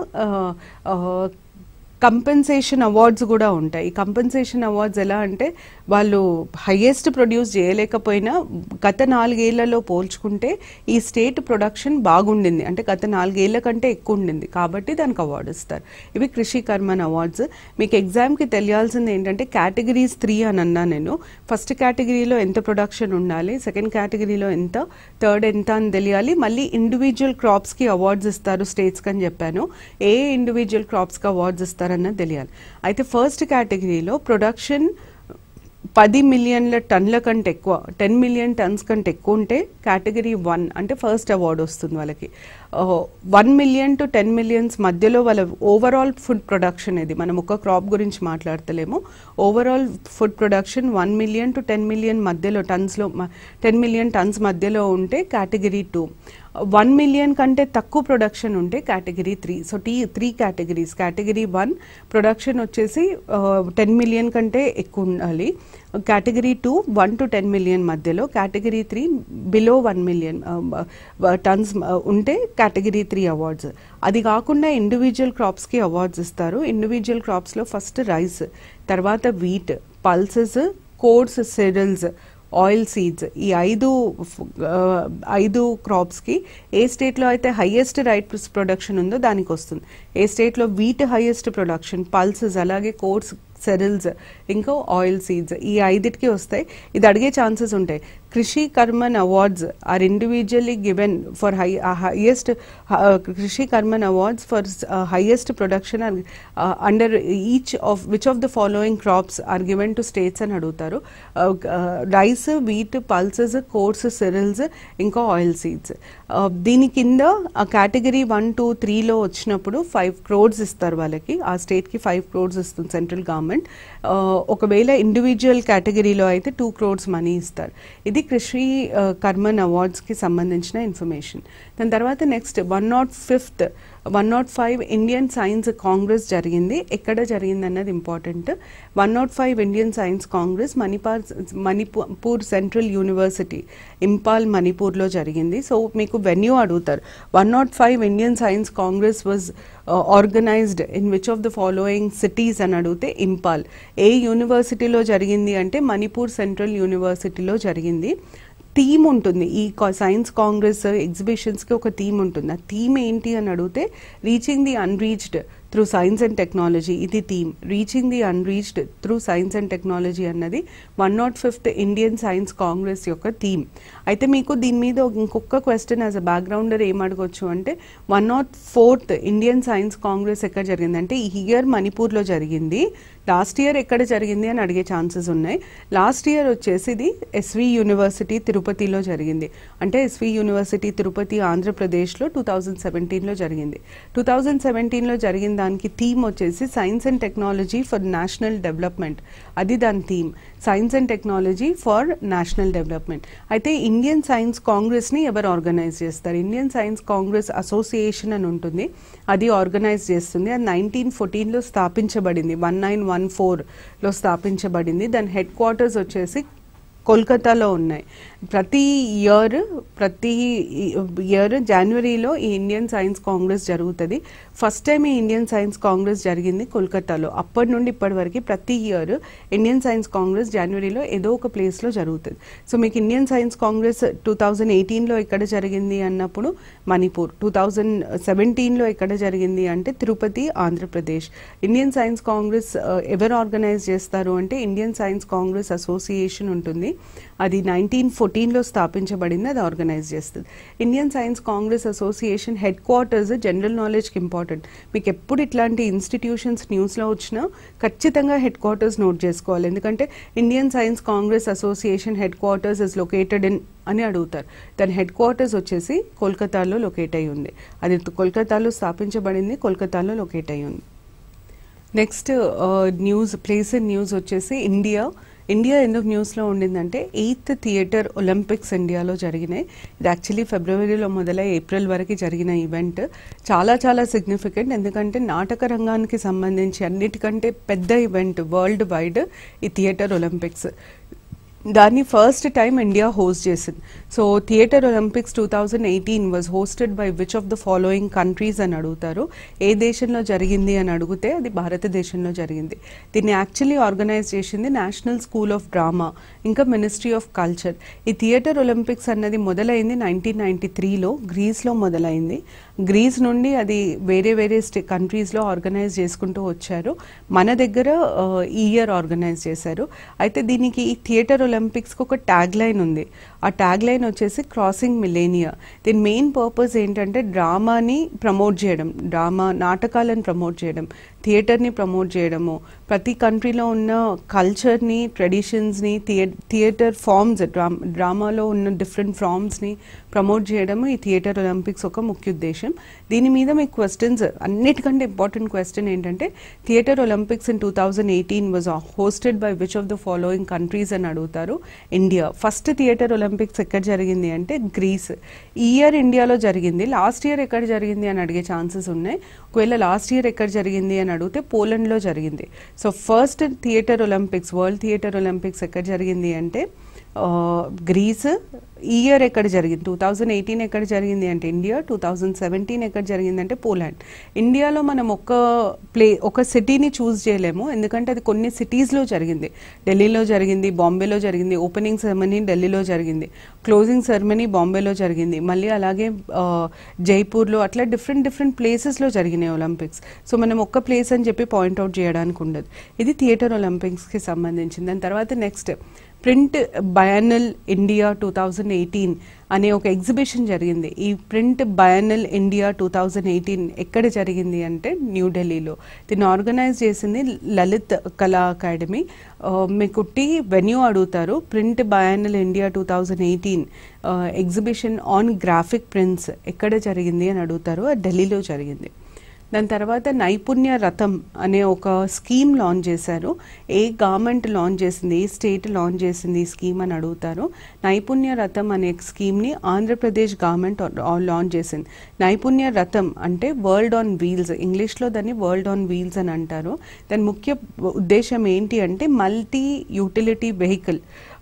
కంపెన్సేషన్ అవార్డ్స్ కూడా ఉంటాయి ఈ కంపెన్సేషన్ అవార్డ్స్ ఎలా అంటే వాళ్ళు హైయెస్ట్ ప్రొడ్యూస్ చేయలేకపోయినా గత నాలుగేళ్లలో పోల్చుకుంటే ఈ స్టేట్ ప్రొడక్షన్ బాగుండింది అంటే గత నాలుగేళ్ల కంటే ఎక్కువ ఉండింది కాబట్టి దానికి అవార్డు ఇస్తారు ఇవి కృషి కర్మన్ అవార్డ్స్ మీకు ఎగ్జామ్కి తెలియాల్సింది ఏంటంటే కేటగిరీస్ త్రీ అని అన్నా నేను ఫస్ట్ కేటగిరీలో ఎంత ప్రొడక్షన్ ఉండాలి సెకండ్ కేటగిరీలో ఎంత థర్డ్ ఎంత అని తెలియాలి మళ్ళీ ఇండివిజువల్ క్రాప్స్కి అవార్డ్స్ ఇస్తారు స్టేట్స్కి అని చెప్పాను ఏ ఇండివిజువల్ క్రాప్స్కి అవార్డ్స్ ఇస్తారన్నది తెలియాలి అయితే ఫస్ట్ కేటగిరీలో ప్రొడక్షన్ పది మిలియన్ల టన్ల కంటే ఎక్కువ టెన్ మిలియన్ టన్స్ కంటే ఎక్కువ ఉంటే కేటగిరీ వన్ అంటే ఫస్ట్ అవార్డు వస్తుంది వాళ్ళకి one million to ten millions మధ్యలో వాళ్ళ ఓవరాల్ ఫుడ్ ప్రొడక్షన్ ఇది మనం ఒక క్రాప్ గురించి మాట్లాడతలేము overall food production one million to ten million మధ్యలో టన్స్లో టెన్ మిలియన్ టన్స్ మధ్యలో ఉంటే కేటగిరీ టూ వన్ మిలియన్ కంటే తక్కువ ప్రొడక్షన్ ఉంటే category three so the three categories category one production వచ్చేసి టెన్ మిలియన్ కంటే ఎక్కువ ఉండాలి category two one to ten million మధ్యలో category three below one million tons ఉంటే కేటగిరీ త్రీ అవార్డ్స్ అది కాకుండా ఇండివిజువల్ క్రాప్స్కి అవార్డ్స్ ఇస్తారు ఇండివిజువల్ క్రాప్స్లో ఫస్ట్ రైస్ తర్వాత wheat pulses coarse cereals oil seeds ఈ ఐదు ఆ, ఐదు క్రాప్స్కి ఏ స్టేట్లో అయితే హైయెస్ట్ రైట్ ప్రొడక్షన్ ఉందో దానికి వస్తుంది ఏ స్టేట్లో వీట్ హైయెస్ట్ ప్రొడక్షన్ పల్సెస్ అలాగే కోడ్స్ సెరల్స్ ఇంకా ఆయిల్ సీడ్స్ ఈ ఐదిటికి వస్తాయి ఇది అడిగే ఛాన్సెస్ ఉంటాయి Krishi Karman awards are individually given for high highest Krishi Karman awards for highest production under each of which of the following crops are given to states అని అడుగుతారు rice wheat pulses coarse cereals ఇంకా oil seeds దీని కింద ఆ category one two త్రీలో వచ్చినప్పుడు five crores ఇస్తారు వాళ్ళకి ఆ స్టేట్కి ఫైవ్ క్రోడ్స్ ఇస్తుంది సెంట్రల్ గవర్నమెంట్ ఒకవేళ ఇండివిజువల్ కేటగిరీలో అయితే టూ క్రోడ్స్ మనీ ఇస్తారు ఇది కృషి ఆ, కర్మన్ అవార్డ్స్కి సంబంధించిన ఇన్ఫర్మేషన్ దాని తర్వాత next one nought fifth one nought five Indian science congress జరిగింది ఎక్కడ జరిగింది అన్నది important one nought five Indian science congress Manipur Manipur central university Imphal మణిపూర్లో జరిగింది సో మీకు వెన్యూ అడుగుతారు one nought five Indian science congress was organised in which of the following cities అని అడిగితే ఇంపాల్ ఏ యూనివర్సిటీలో జరిగింది అంటే మణిపూర్ సెంట్రల్ యూనివర్సిటీలో జరిగింది థీమ్ ఉంటుంది ఈ సైన్స్ కాంగ్రెస్ ఎగ్జిబిషన్స్కి ఒక థీమ్ ఉంటుంది ఆ థీమ్ ఏంటి అని అడిగితే reaching the unreached through science and technology ఇది theme reaching the unreached through science and technology అన్నది one nought fifth Indian science congress యొక్క థీమ్ అయితే మీకు దీని మీద ఒక- ఇంకొక క్వశ్చన్ యాజ్ అ బ్యాక్గ్రౌండర్ ఏం అడగొచ్చు అంటే one nought fourth Indian science congress ఎక్కడ జరిగింది అంటే ఈ ఇయర్ మణిపూర్లో జరిగింది లాస్ట్ ఇయర్ ఎక్కడ జరిగింది అని అడిగే ఛాన్సెస్ ఉన్నాయి లాస్ట్ ఇయర్ వచ్చేసి ఇది ఎస్వి యూనివర్సిటీ తిరుపతిలో జరిగింది అంటే ఎస్వి యూనివర్సిటీ తిరుపతి ఆంధ్రప్రదేశ్లో టూ థౌజండ్ సెవెంటీన్లో జరిగింది టూ థౌజండ్ సెవెంటీన్లో జరిగిన దానికి థీమ్ వచ్చేసి science and technology for national development అది దాని theme science and technology for national development అయితే ఇండియన్ సైన్స్ కాంగ్రెస్ని ఎవరు ఆర్గనైజ్ చేస్తారు ఇండియన్ సైన్స్ కాంగ్రెస్ అసోసియేషన్ అని ఉంటుంది అది ఆర్గనైజ్ చేస్తుంది అది నైన్టీన్ ఫోర్టీన్లో స్థాపించబడింది వన్ నైన్ వన్ ఫోర్లో స్థాపించబడింది దాని హెడ్ క్వార్టర్స్ వచ్చేసి కోల్కతాలో ఉన్నాయి ప్రతి ఇయర్ ప్రతి ఇయర్ జనవరిలో ఈ ఇండియన్ సైన్స్ కాంగ్రెస్ జరుగుతుంది ఫస్ట్ టైం ఈ ఇండియన్ సైన్స్ కాంగ్రెస్ జరిగింది కోల్కతాలో అప్పటి నుండి ఇప్పటి వరకు ప్రతి ఇయర్ ఇండియన్ సైన్స్ కాంగ్రెస్ జనవరిలో ఏదో ఒక ప్లేస్లో జరుగుతుంది సో మీకు Indian science congress two thousand ఎయిటీన్లో ఎక్కడ జరిగింది అన్నప్పుడు మణిపూర్ టూ థౌజండ్ సెవెంటీన్లో ఎక్కడ జరిగింది అంటే Tirupati Andhra Pradesh Indian science congress ఆ, ఎవరు ఆర్గనైజ్ చేస్తారు అంటే ఇండియన్ సైన్స్ కాంగ్రెస్ అసోసియేషన్ ఉంటుంది అది నైన్టీన్ ఫోర్టీన్లో స్థాపించబడింది అది ఆర్గనైజ్ చేస్తుంది Indian science congress association head quarters general నాలెడ్జ్కి ఇంపార్టెంట్ మీకు ఎప్పుడు ఇట్లాంటి ఇన్స్టిట్యూషన్స్ న్యూస్లో వచ్చినా ఖచ్చితంగా హెడ్ క్వార్టర్స్ నోట్ చేసుకోవాలి ఎందుకంటే Indian science congress association head quarters is located in అని అడుగుతారు దాని హెడ్ క్వార్టర్స్ వచ్చేసి కోల్కతాలో లొకేట్ అయి ఉంది అది కోల్కతాలో స్థాపించబడింది కోల్కతాలో లొకేట్ అయి ఉంది next news place in news వచ్చేసి ఇండియా ఇండియా ఎందుకు న్యూస్లో ఉండిందంటే ఎయిత్ థియేటర్ ఒలింపిక్స్ ఇండియాలో జరిగినాయి ఇది యాక్చువల్లీ ఫిబ్రవరిలో మొదలై ఏప్రిల్ వరకు జరిగిన ఈవెంట్ చాలా చాలా సిగ్నిఫికెంట్ ఎందుకంటే నాటక రంగానికి సంబంధించి అన్నిటికంటే పెద్ద ఈవెంట్ వరల్డ్ వైడ్ ఈ థియేటర్ ఒలింపిక్స్ దాన్ని ఫస్ట్ టైం ఇండియా హోస్ట్ చేసింది so theatre olympics two thousand eighteen was hosted by which of the following countries అని అడుగుతారు ఏ దేశంలో జరిగింది అని అడిగితే అది భారతదేశంలో జరిగింది దీన్ని యాక్చువల్లీ ఆర్గనైజ్ చేసింది నేషనల్ స్కూల్ ఆఫ్ డ్రామా ఇంకా మినిస్ట్రీ ఆఫ్ కల్చర్ ఈ థియేటర్ ఒలింపిక్స్ అన్నది మొదలైంది నైన్టీన్ నైన్టీ త్రీలో గ్రీస్లో మొదలైంది గ్రీస్ నుండి అది వేరే వేరే స్టే కంట్రీస్లో ఆర్గనైజ్ చేసుకుంటూ వచ్చారు మన దగ్గర ఆ, ఈ ఇయర్ ఆర్గనైజ్ చేశారు అయితే దీనికి ఈ థియేటర్ ఒలింపిక్స్కి ఒక ట్యాగ్ లైన్ ఉంది ఆ ట్యాగ్ లైన్ వచ్చేసి క్రాసింగ్ మిలేనియా దీని మెయిన్ పర్పస్ ఏంటంటే డ్రామాని ప్రమోట్ చేయడం డ్రామా నాటకాలను ప్రమోట్ చేయడం థియేటర్ని ప్రమోట్ చేయడము ప్రతి కంట్రీలో ఉన్న కల్చర్ని ట్రెడిషన్స్ని థియే థియేటర్ ఫార్మ్స్ డ్రామా డ్రామాలో ఉన్న డిఫరెంట్ ఫార్మ్స్ని ప్రమోట్ చేయడము ఈ థియేటర్ ఒలింపిక్స్ ఒక ముఖ్య ఉద్దేశం దీని మీద మీకు క్వశ్చన్స్ అన్నిటికంటే ఇంపార్టెంట్ క్వశ్చన్ ఏంటంటే theatre olympics in two thousand eighteen was hosted by which of the following countries అని అడుగుతారు ఇండియా ఫస్ట్ థియేటర్ ఒలింపిక్స్ ఎక్కడ జరిగింది అంటే గ్రీస్ ఈ ఇయర్ ఇండియాలో జరిగింది లాస్ట్ ఇయర్ ఎక్కడ జరిగింది అని అడిగే ఛాన్సెస్ ఉన్నాయి ఒకవేళ లాస్ట్ ఇయర్ ఎక్కడ జరిగింది అని అడిగితే పోలండ్లో జరిగింది so first theatre olympics world theatre olympics ఎక్కడ జరిగింది అంటే గ్రీస్ ఈ ఇయర్ ఎక్కడ జరిగింది టూ థౌజండ్ ఎయిటీన్ ఎక్కడ జరిగింది అంటే ఇండియా టూ థౌజండ్ సెవెంటీన్ ఎక్కడ జరిగింది అంటే పోలాండ్ ఇండియాలో మనం ఒక ప్లే ఒక సిటీని చూస్ చేయలేము ఎందుకంటే అది కొన్ని సిటీస్లో జరిగింది ఢిల్లీలో జరిగింది బాంబేలో జరిగింది ఓపెనింగ్ సెరమనీ ఢిల్లీలో జరిగింది క్లోజింగ్ సెరమనీ బాంబేలో జరిగింది మళ్ళీ అలాగే ఆ, జైపూర్లో అట్లా డిఫరెంట్ డిఫరెంట్ ప్లేసెస్లో జరిగినాయి ఒలింపిక్స్ సో మనం ఒక్క ప్లేస్ అని చెప్పి పాయింట్అవుట్ చేయడానికి ఉండదు ఇది థియేటర్ ఒలింపిక్స్కి సంబంధించింది దాని తర్వాత next print biennale India two thousand eighteen అనే ఒక ఎగ్జిబిషన్ జరిగింది ఈ print biennale India two thousand eighteen ఎక్కడ జరిగింది అంటే న్యూఢిల్లీలో దీన్ని ఆర్గనైజ్ చేసింది లలిత్ కళా అకాడమీ ఆ, మీకు టీ వెన్యూ అడుగుతారు print biennale India two thousand eighteen exhibition on graphic prints ఎక్కడ జరిగింది అని అడుగుతారు అది ఢిల్లీలో జరిగింది దాని తర్వాత నైపుణ్య రథం అనే ఒక స్కీమ్ లాంచ్ చేశారు ఏ గవర్నమెంట్ లాంచ్ చేసింది ఏ స్టేట్ లాంచ్ చేసింది ఈ స్కీమ్ అని అడుగుతారు నైపుణ్య రథం అనే స్కీమ్ని ఆంధ్రప్రదేశ్ గవర్నమెంట్ లాంచ్ చేసింది నైపుణ్య రథం అంటే వరల్డ్ ఆన్ వీల్స్ ఇంగ్లీష్లో దాన్ని వరల్డ్ ఆన్ వీల్స్ అని అంటారు దాని ముఖ్య ఉద్దేశం ఏంటి అంటే మల్టీ యూటిలిటీ వెహికల్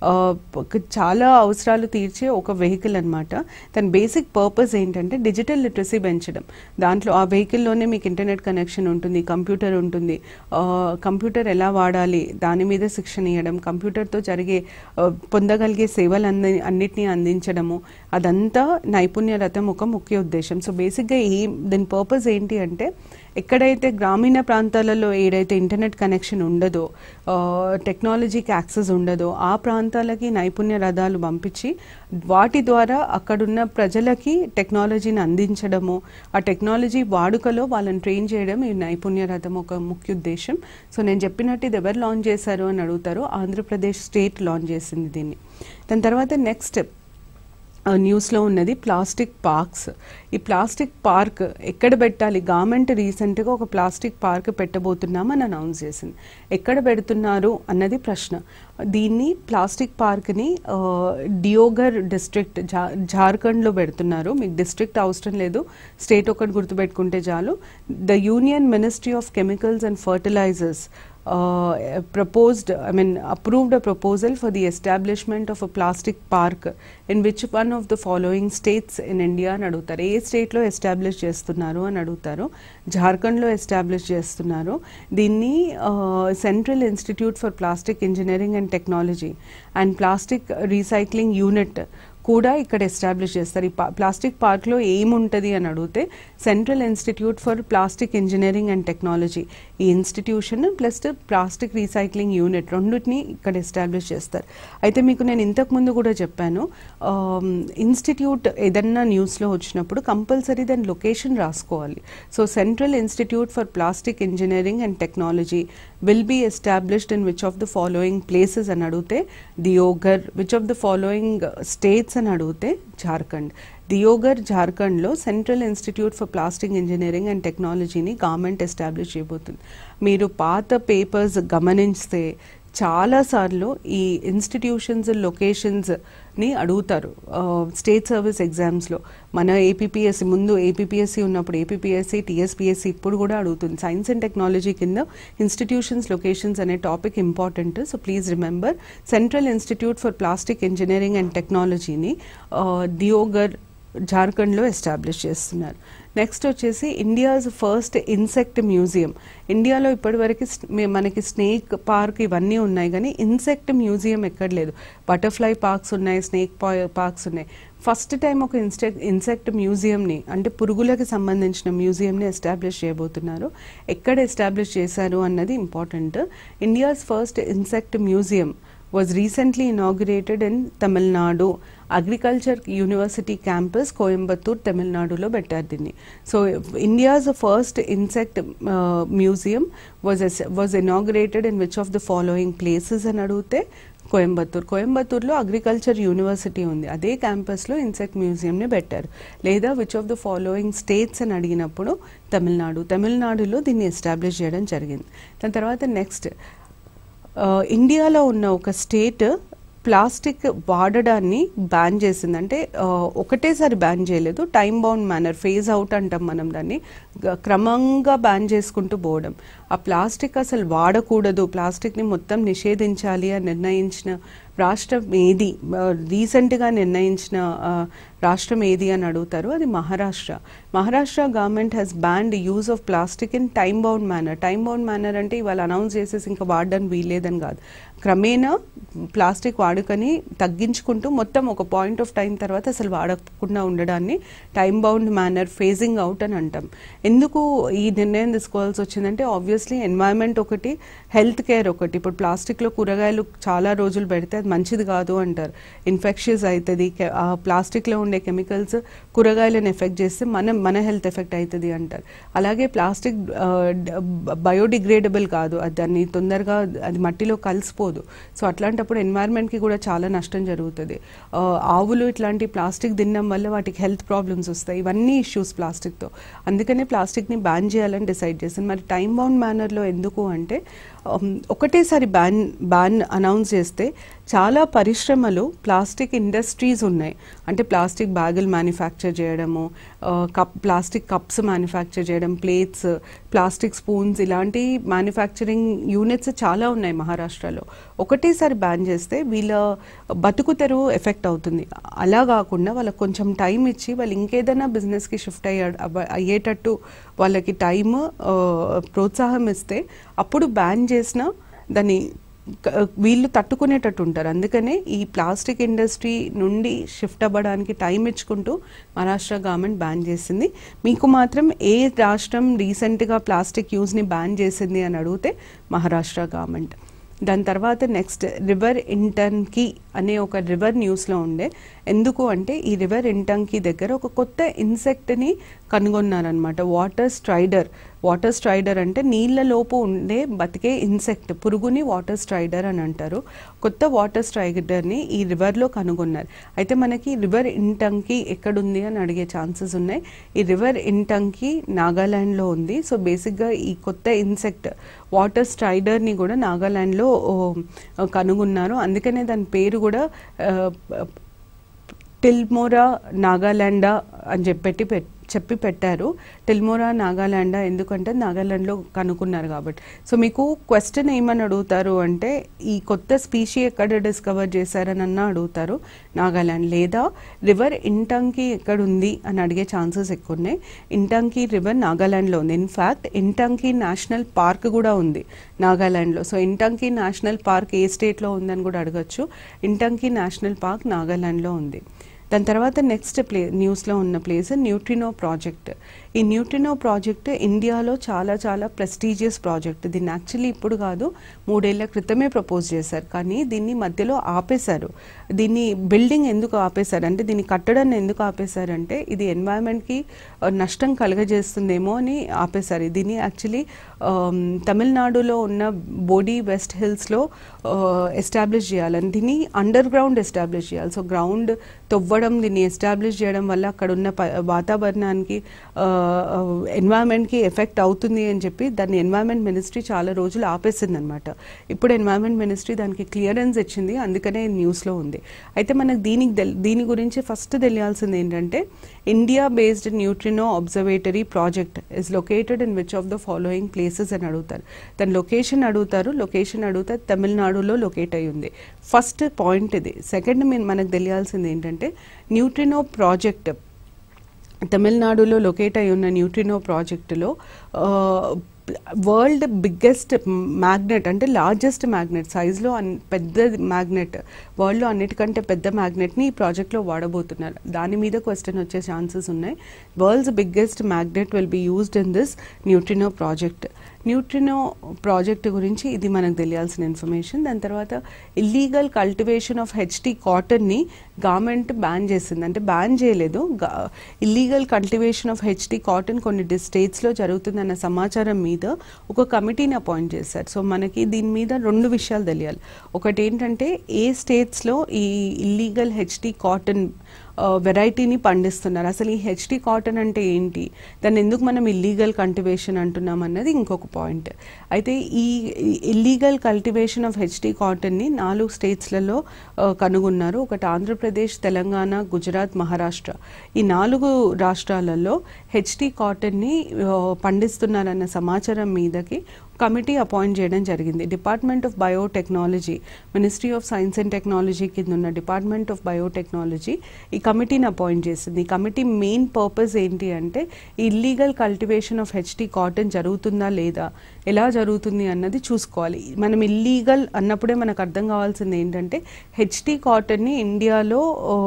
చాలా అవసరాలు తీర్చే ఒక వెహికల్ అన్నమాట దాని బేసిక్ పర్పస్ ఏంటంటే డిజిటల్ లిటరసీ పెంచడం దాంట్లో ఆ వెహికల్లోనే మీకు ఇంటర్నెట్ కనెక్షన్ ఉంటుంది కంప్యూటర్ ఉంటుంది ఆ, కంప్యూటర్ ఎలా వాడాలి దాని మీద శిక్షణ ఇవ్వడం కంప్యూటర్తో జరిగే ఆ, పొందగలిగే సేవలు అంది అన్నిటినీ అందించడము అదంతా నైపుణ్య రథం ఒక ముఖ్య ఉద్దేశం సో బేసిక్గా ఏం దీని పర్పస్ ఏంటి అంటే ఎక్కడైతే గ్రామీణ ప్రాంతాలలో ఏదైతే ఇంటర్నెట్ కనెక్షన్ ఉండదో ఆ, టెక్నాలజీకి యాక్సెస్ ఉండదో ఆ ప్రాంతాలకి నైపుణ్య రథాలు పంపించి వాటి ద్వారా అక్కడున్న ప్రజలకి టెక్నాలజీని అందించడము ఆ టెక్నాలజీ వాడుకలో వాళ్ళని ట్రైన్ చేయడం ఈ నైపుణ్య రథం ఒక ముఖ్య ఉద్దేశం సో నేను చెప్పినట్టు ఇది ఎవరు లాంచ్ చేశారు అని అడుగుతారు ఆంధ్రప్రదేశ్ స్టేట్ లాంచ్ చేసింది దీన్ని దాని తర్వాత నెక్స్ట్ ఆ, న్యూస్లో ఉన్నది ప్లాస్టిక్ పార్క్స్ ఈ ప్లాస్టిక్ పార్క్ ఎక్కడ పెట్టాలి గవర్నమెంట్ రీసెంట్గా ఒక ప్లాస్టిక్ పార్క్ పెట్టబోతున్నామని అనౌన్స్ చేసింది ఎక్కడ పెడుతున్నారు అన్నది ప్రశ్న దీన్ని ప్లాస్టిక్ పార్క్ని ఆ, డియోగర్ డిస్ట్రిక్ట్ జా జార్ఖండ్లో పెడుతున్నారు మీకు డిస్ట్రిక్ట్ అవసరం లేదు స్టేట్ ఒకటి గుర్తుపెట్టుకుంటే చాలు the union ministry of chemicals and fertilisers uh, proposed, I mean, approved a proposal for the establishment of a plastic park in which one of the following states in India అని అడుగుతారు ఏ స్టేట్లో establish చేస్తున్నారు అని అడుగుతారు జార్ఖండ్లో establish చేస్తున్నారు దీన్ని central institute for plastic engineering and technology and plastic recycling unit కూడా ఇక్కడ ఎస్టాబ్లిష్ చేస్తారు ఈ పా- ప్లాస్టిక్ పార్క్లో ఏముంటుంది అని అడిగితే central institute for plastic engineering and technology ఈ institution plus plastic recycling unit రెండింటిని ఇక్కడ ఎస్టాబ్లిష్ చేస్తారు అయితే మీకు నేను ఇంతకు ముందు కూడా చెప్పాను ఇన్స్టిట్యూట్ ఏదన్నా న్యూస్లో వచ్చినప్పుడు కంపల్సరీ దాని లొకేషన్ రాసుకోవాలి so central institute for plastic engineering and technology will be established in which of the following places అని అడిగితే Deoghar which of the following states అని అడిగితే జార్ఖండ్ దియోగర్ జార్ఖండ్లో central institute for plastic engineering and టెక్నాలజీని గవర్నమెంట్ ఎస్టాబ్లిష్ చేయబోతుంది మీరు పాత పేపర్స్ గమనిస్తే చాలాసార్లు ఈ ఇన్స్టిట్యూషన్స్ లొకేషన్స్ని అడుగుతారు స్టేట్ సర్వీస్ ఎగ్జామ్స్లో మన ఏపీపీఎస్సి ముందు ఏపీపీఎస్సి ఉన్నప్పుడు ఏపీపీఎస్సి టీఎస్పీఎస్సి ఇప్పుడు కూడా అడుగుతుంది సైన్స్ అండ్ టెక్నాలజీ కింద ఇన్స్టిట్యూషన్స్ లొకేషన్స్ అనే topic important so please remember central institute for plastic engineering and టెక్నాలజీని దియోగర్ జార్ఖండ్లో ఎస్టాబ్లిష్ చేస్తున్నారు నెక్స్ట్ వచ్చేసి ఇండియాస్ ఫస్ట్ ఇన్సెక్ట్ మ్యూజియం ఇండియాలో ఇప్పటివరకు స్- మే- మనకి స్నేక్ పార్క్ ఇవన్నీ ఉన్నాయి కానీ ఇన్సెక్ట్ మ్యూజియం ఎక్కడ లేదు బటర్ఫ్లై పార్క్స్ ఉన్నాయి స్నేక్ పార్క్స్ ఉన్నాయి ఫస్ట్ టైం ఒక ఇన్స్టెక్ ఇన్సెక్ట్ మ్యూజియంని అంటే పురుగులకు సంబంధించిన మ్యూజియంని ఎస్టాబ్లిష్ చేయబోతున్నారు ఎక్కడ ఎస్టాబ్లిష్ చేశారు అన్నది important India's first insect museum was recently inaugurated in Tamil Nadu agriculture university campus Coimbatore తమిళనాడులో పెట్టారు దీన్ని so India's first insect museum was was inaugurated in which of the following places అని అడిగితే కోయంబత్తూర్ కోయంబత్తూర్లో అగ్రికల్చర్ యూనివర్సిటీ ఉంది అదే క్యాంపస్లో ఇన్సెక్ట్ మ్యూజియంని పెట్టారు లేదా which of the following states అని అడిగినప్పుడు తమిళనాడు తమిళనాడులో దీన్ని ఎస్టాబ్లిష్ చేయడం జరిగింది దాని తర్వాత నెక్స్ట్ ఇండియాలో ఉన్న ఒక స్టేట్ ప్లాస్టిక్ వాడడాన్ని బ్యాన్ చేసింది అంటే ఆ, ఒకటేసారి బ్యాన్ చేయలేదు time bound manner phase out అంటాం మనం దాన్ని గ- క్రమంగా బ్యాన్ చేసుకుంటూ పోవడం ఆ ప్లాస్టిక్ అసలు వాడకూడదు ప్లాస్టిక్ని మొత్తం నిషేధించాలి అని నిర్ణయించిన రాష్ట్రం ఏది ఆ, రీసెంట్గా నిర్ణయించిన ఆ, రాష్ట్రం ఏది అని అడుగుతారు అది Maharashtra Maharashtra government has banned use of plastic in time bound manner time bound manner అంటే ఇవాళ అనౌన్స్ చేసేసి ఇంకా వాడడానికి వీల్లేదని కాదు క్రమేణా ప్లాస్టిక్ వాడుకని తగ్గించుకుంటూ మొత్తం ఒక పాయింట్ ఆఫ్ టైం తర్వాత అసలు వాడకుండా ఉండడాన్ని time bound manner phasing out అని అంటాం ఎందుకు ఈ నిర్ణయం తీసుకోవాల్సి వచ్చిందంటే ఆబ్వియస్లీ ఎన్వైరన్మెంట్ ఒకటి హెల్త్ కేర్ ఒకటి ఇప్పుడు ప్లాస్టిక్లో కూరగాయలు చాలా రోజులు పెడితే అది మంచిది కాదు అంటారు ఇన్ఫెక్షన్స్ అవుతుంది కె- ఆ ప్లాస్టిక్లో ఉండే కెమికల్స్ కూరగాయలను ఎఫెక్ట్ చేస్తే మనం మన హెల్త్ ఎఫెక్ట్ అవుతుంది అంటారు అలాగే ప్లాస్టిక్ బయోడిగ్రేడబుల్ కాదు అది దాన్ని తొందరగా అది మట్టిలో కలిసిపోదు సో అట్లాంటప్పుడు ఎన్వైరన్మెంట్కి కూడా చాలా నష్టం జరుగుతుంది ఆ, ఆవులు ఇట్లాంటి ప్లాస్టిక్ తినడం వల్ల వాటికి హెల్త్ ప్రాబ్లమ్స్ వస్తాయి ఇవన్నీ ఇష్యూస్ ప్లాస్టిక్తో అందుకనే ప్లాస్టిక్ని బ్యాన్ చేయాలని డిసైడ్ చేసింది మరి టైం బౌండ్ మేనర్లో ఎందుకు అంటే ఉమ్, ఒకటేసారి బ్యాన్ బ్యాన్ అనౌన్స్ చేస్తే చాలా పరిశ్రమలు ప్లాస్టిక్ ఇండస్ట్రీస్ ఉన్నాయి అంటే ప్లాస్టిక్ బ్యాగులు మ్యానుఫ్యాక్చర్ చేయడము ఆ, కప్ ప్లాస్టిక్ కప్స్ మ్యానుఫ్యాక్చర్ చేయడం ప్లేట్స్ ప్లాస్టిక్ స్పూన్స్ ఇలాంటి మ్యానుఫ్యాక్చరింగ్ యూనిట్స్ చాలా ఉన్నాయి మహారాష్ట్రలో ఒకటేసారి బ్యాన్ చేస్తే వీళ్ళ బతుకు తెరువు ఎఫెక్ట్ అవుతుంది అలా కాకుండా వాళ్ళకి కొంచెం టైం ఇచ్చి వాళ్ళు ఇంకేదైనా బిజినెస్కి షిఫ్ట్ అయ్యా అవ్వ- అయ్యేటట్టు వాళ్ళకి టైం ప్రోత్సాహం ఇస్తే అప్పుడు బ్యాన్ చేసిన దాన్ని క- వీళ్ళు తట్టుకునేటట్టు ఉంటారు అందుకనే ఈ ప్లాస్టిక్ ఇండస్ట్రీ నుండి షిఫ్ట్ అవ్వడానికి టైం ఇచ్చుకుంటూ మహారాష్ట్ర గవర్నమెంట్ బ్యాన్ చేసింది మీకు మాత్రం ఏ రాష్ట్రం రీసెంట్గా ప్లాస్టిక్ యూజ్ని బ్యాన్ చేసింది అని అడిగితే మహారాష్ట్ర గవర్నమెంట్ దాని తర్వాత నెక్స్ట్ రివర్ ఇంటర్న్కి అనే ఒక రివర్ న్యూస్లో ఉండే ఎందుకు అంటే ఈ రివర్ ఇంటర్న్కి దగ్గర ఒక కొత్త ఇన్సెక్ట్ని కనుగొన్నారనమాట వాటర్ స్ట్రైడర్ వాటర్ స్ట్రైడర్ అంటే నీళ్ళలోపు ఉండే బతికే ఇన్సెక్ట్ పురుగుని వాటర్ స్ట్రైడర్ అని అంటారు కొత్త వాటర్ స్ట్రైడర్ని ఈ రివర్లో కనుగొన్నారు అయితే మనకి రివర్ ఇంటంకి ఎక్కడుంది అని అడిగే ఛాన్సెస్ ఉన్నాయి ఈ రివర్ ఇంటంకి నాగాలాండ్లో ఉంది సో బేసిక్గా ఈ కొత్త ఇన్సెక్ట్ వాటర్ స్ట్రైడర్ని కూడా నాగాలాండ్లో ఓ, కనుగొన్నారు అందుకనే దాని పేరు కూడా ఆ, టిల్మోరా నాగాలాండా అని చెప్పెట్టి పెట్ చెప్పి పెట్టారు టిల్మోరా నాగాలాండా ఎందుకంటే నాగాలాండ్లో కనుక్కున్నారు కాబట్టి సో మీకు క్వశ్చన్ ఏమని అడుగుతారు అంటే ఈ కొత్త స్పీషీ ఎక్కడ డిస్కవర్ చేశారని అన్న అడుగుతారు నాగాలాండ్ లేదా రివర్ ఇంటంకి ఎక్కడుంది అని అడిగే ఛాన్సెస్ ఎక్కువ ఉన్నాయి ఇంటంకి రివర్ నాగాలాండ్లో ఉంది ఇన్ఫ్యాక్ట్ ఇంటంకి నేషనల్ పార్క్ కూడా ఉంది నాగాలాండ్లో సో ఇంటంకి నేషనల్ పార్క్ ఏ స్టేట్లో ఉందని కూడా అడగచ్చు ఇంటంకి నేషనల్ పార్క్ నాగాలాండ్లో ఉంది దాని తర్వాత నెక్స్ట్ ప్లే న్యూస్లో ఉన్న ప్లేస్ న్యూట్రినో ప్రాజెక్ట్ ఈ న్యూట్రినో ప్రాజెక్ట్ ఇండియాలో చాలా చాలా ప్రెస్టీజియస్ ప్రాజెక్ట్ దీన్ని యాక్చువల్లీ ఇప్పుడు కాదు మూడేళ్ల క్రితమే ప్రపోజ్ చేశారు కానీ దీన్ని మధ్యలో ఆపేశారు దీన్ని బిల్డింగ్ ఎందుకు ఆపేశారు అంటే దీన్ని కట్టడాన్ని ఎందుకు ఆపేశారంటే ఇది ఎన్వైరన్మెంట్కి నష్టం కలగజేస్తుందేమో అని ఆపేశారు దీన్ని యాక్చువల్లీ తమిళనాడులో ఉన్న బోడీ వెస్ట్ హిల్స్లో ఎస్టాబ్లిష్ చేయాలని దీన్ని అండర్ గ్రౌండ్ ఎస్టాబ్లిష్ చేయాలి సో గ్రౌండ్ తవ్వడం దీన్ని ఎస్టాబ్లిష్ చేయడం వల్ల అక్కడ ఉన్న ప- వాతావరణానికి ఎన్వైరన్మెంట్కి ఎఫెక్ట్ అవుతుంది అని చెప్పి దాన్ని ఎన్వైరన్మెంట్ మినిస్ట్రీ చాలా రోజులు ఆపేసింది అనమాట ఇప్పుడు ఎన్వైరన్మెంట్ మినిస్ట్రీ దానికి క్లియరెన్స్ ఇచ్చింది అందుకనే న్యూస్లో ఉంది అయితే మనకు దీనికి తెల్- దీని గురించి ఫస్ట్ తెలియాల్సింది ఏంటంటే India based neutrino observatory project is located in which of the following places అని అడుగుతారు దాని లొకేషన్ అడుగుతారు లొకేషన్ అడుగుతారు తమిళనాడులో లొకేట్ అయి ఉంది ఫస్ట్ పాయింట్ ఇది సెకండ్ మనకు తెలియాల్సింది ఏంటంటే న్యూట్రినో ప్రాజెక్ట్ తమిళనాడులో లొకేట్ అయి ఉన్న న్యూట్రినో ప్రాజెక్టులో వరల్డ్ బిగ్గెస్ట్ మ్యాగ్నెట్ అంటే లార్జెస్ట్ మ్యాగ్నెట్ సైజులో అన్ పెద్ద మ్యాగ్నెట్ వరల్డ్లో అన్నిటికంటే పెద్ద మ్యాగ్నెట్ని ఈ ప్రాజెక్ట్లో వాడబోతున్నారు దాని మీద క్వశ్చన్ వచ్చే ఛాన్సెస్ ఉన్నాయి world's biggest magnet will be used in this neutrino project neutrino project గురించి ఇది మనకు తెలియాల్సిన ఇన్ఫర్మేషన్ దాని తర్వాత ఇల్లీగల్ కల్టివేషన్ ఆఫ్ హెచ్టీ కాటన్ని గవర్నమెంట్ బ్యాన్ చేసింది అంటే బ్యాన్ చేయలేదు illegal cultivation of HT cotton కొన్ని స్టేట్స్లో జరుగుతుందన్న సమాచారం మీద ఒక కమిటీని అపాయింట్ చేశారు సో మనకి దీని మీద రెండు విషయాలు తెలియాలి ఒకటి ఏంటంటే ఏ స్టేట్స్లో ఈ ఇల్లీగల్ హెచ్టీ కాటన్ వెరైటీని పండిస్తున్నారు అసలు ఈ హెచ్టీ కాటన్ అంటే ఏంటి దాన్ని ఎందుకు మనం ఇల్లీగల్ కల్టివేషన్ అంటున్నాం అన్నది ఇంకొక పాయింట్ అయితే ఈ ఇల్లీగల్ కల్టివేషన్ ఆఫ్ హెచ్టీ కాటన్ని నాలుగు స్టేట్స్లలో కనుగొన్నారు ఒకటి ఆంధ్రప్రదేశ్ తెలంగాణ గుజరాత్ మహారాష్ట్ర ఈ నాలుగు రాష్ట్రాలలో హెచ్టీ కాటన్ని పండిస్తున్నారన్న సమాచారం మీదకి కమిటీ అపాయింట్ చేయడం జరిగింది department of biotechnology ministry of science and technology కింద ఉన్న డిపార్ట్మెంట్ ఆఫ్ బయోటెక్నాలజీ ఈ కమిటీని అపాయింట్ చేసింది ఈ కమిటీ మెయిన్ పర్పస్ ఏంటి అంటే illegal cultivation of HT cotton జరుగుతుందా లేదా ఎలా జరుగుతుంది అన్నది చూసుకోవాలి మనం ఇల్లీగల్ అన్నప్పుడే మనకు అర్థం కావాల్సింది ఏంటంటే హెచ్టీ కాటన్ని ఇండియాలో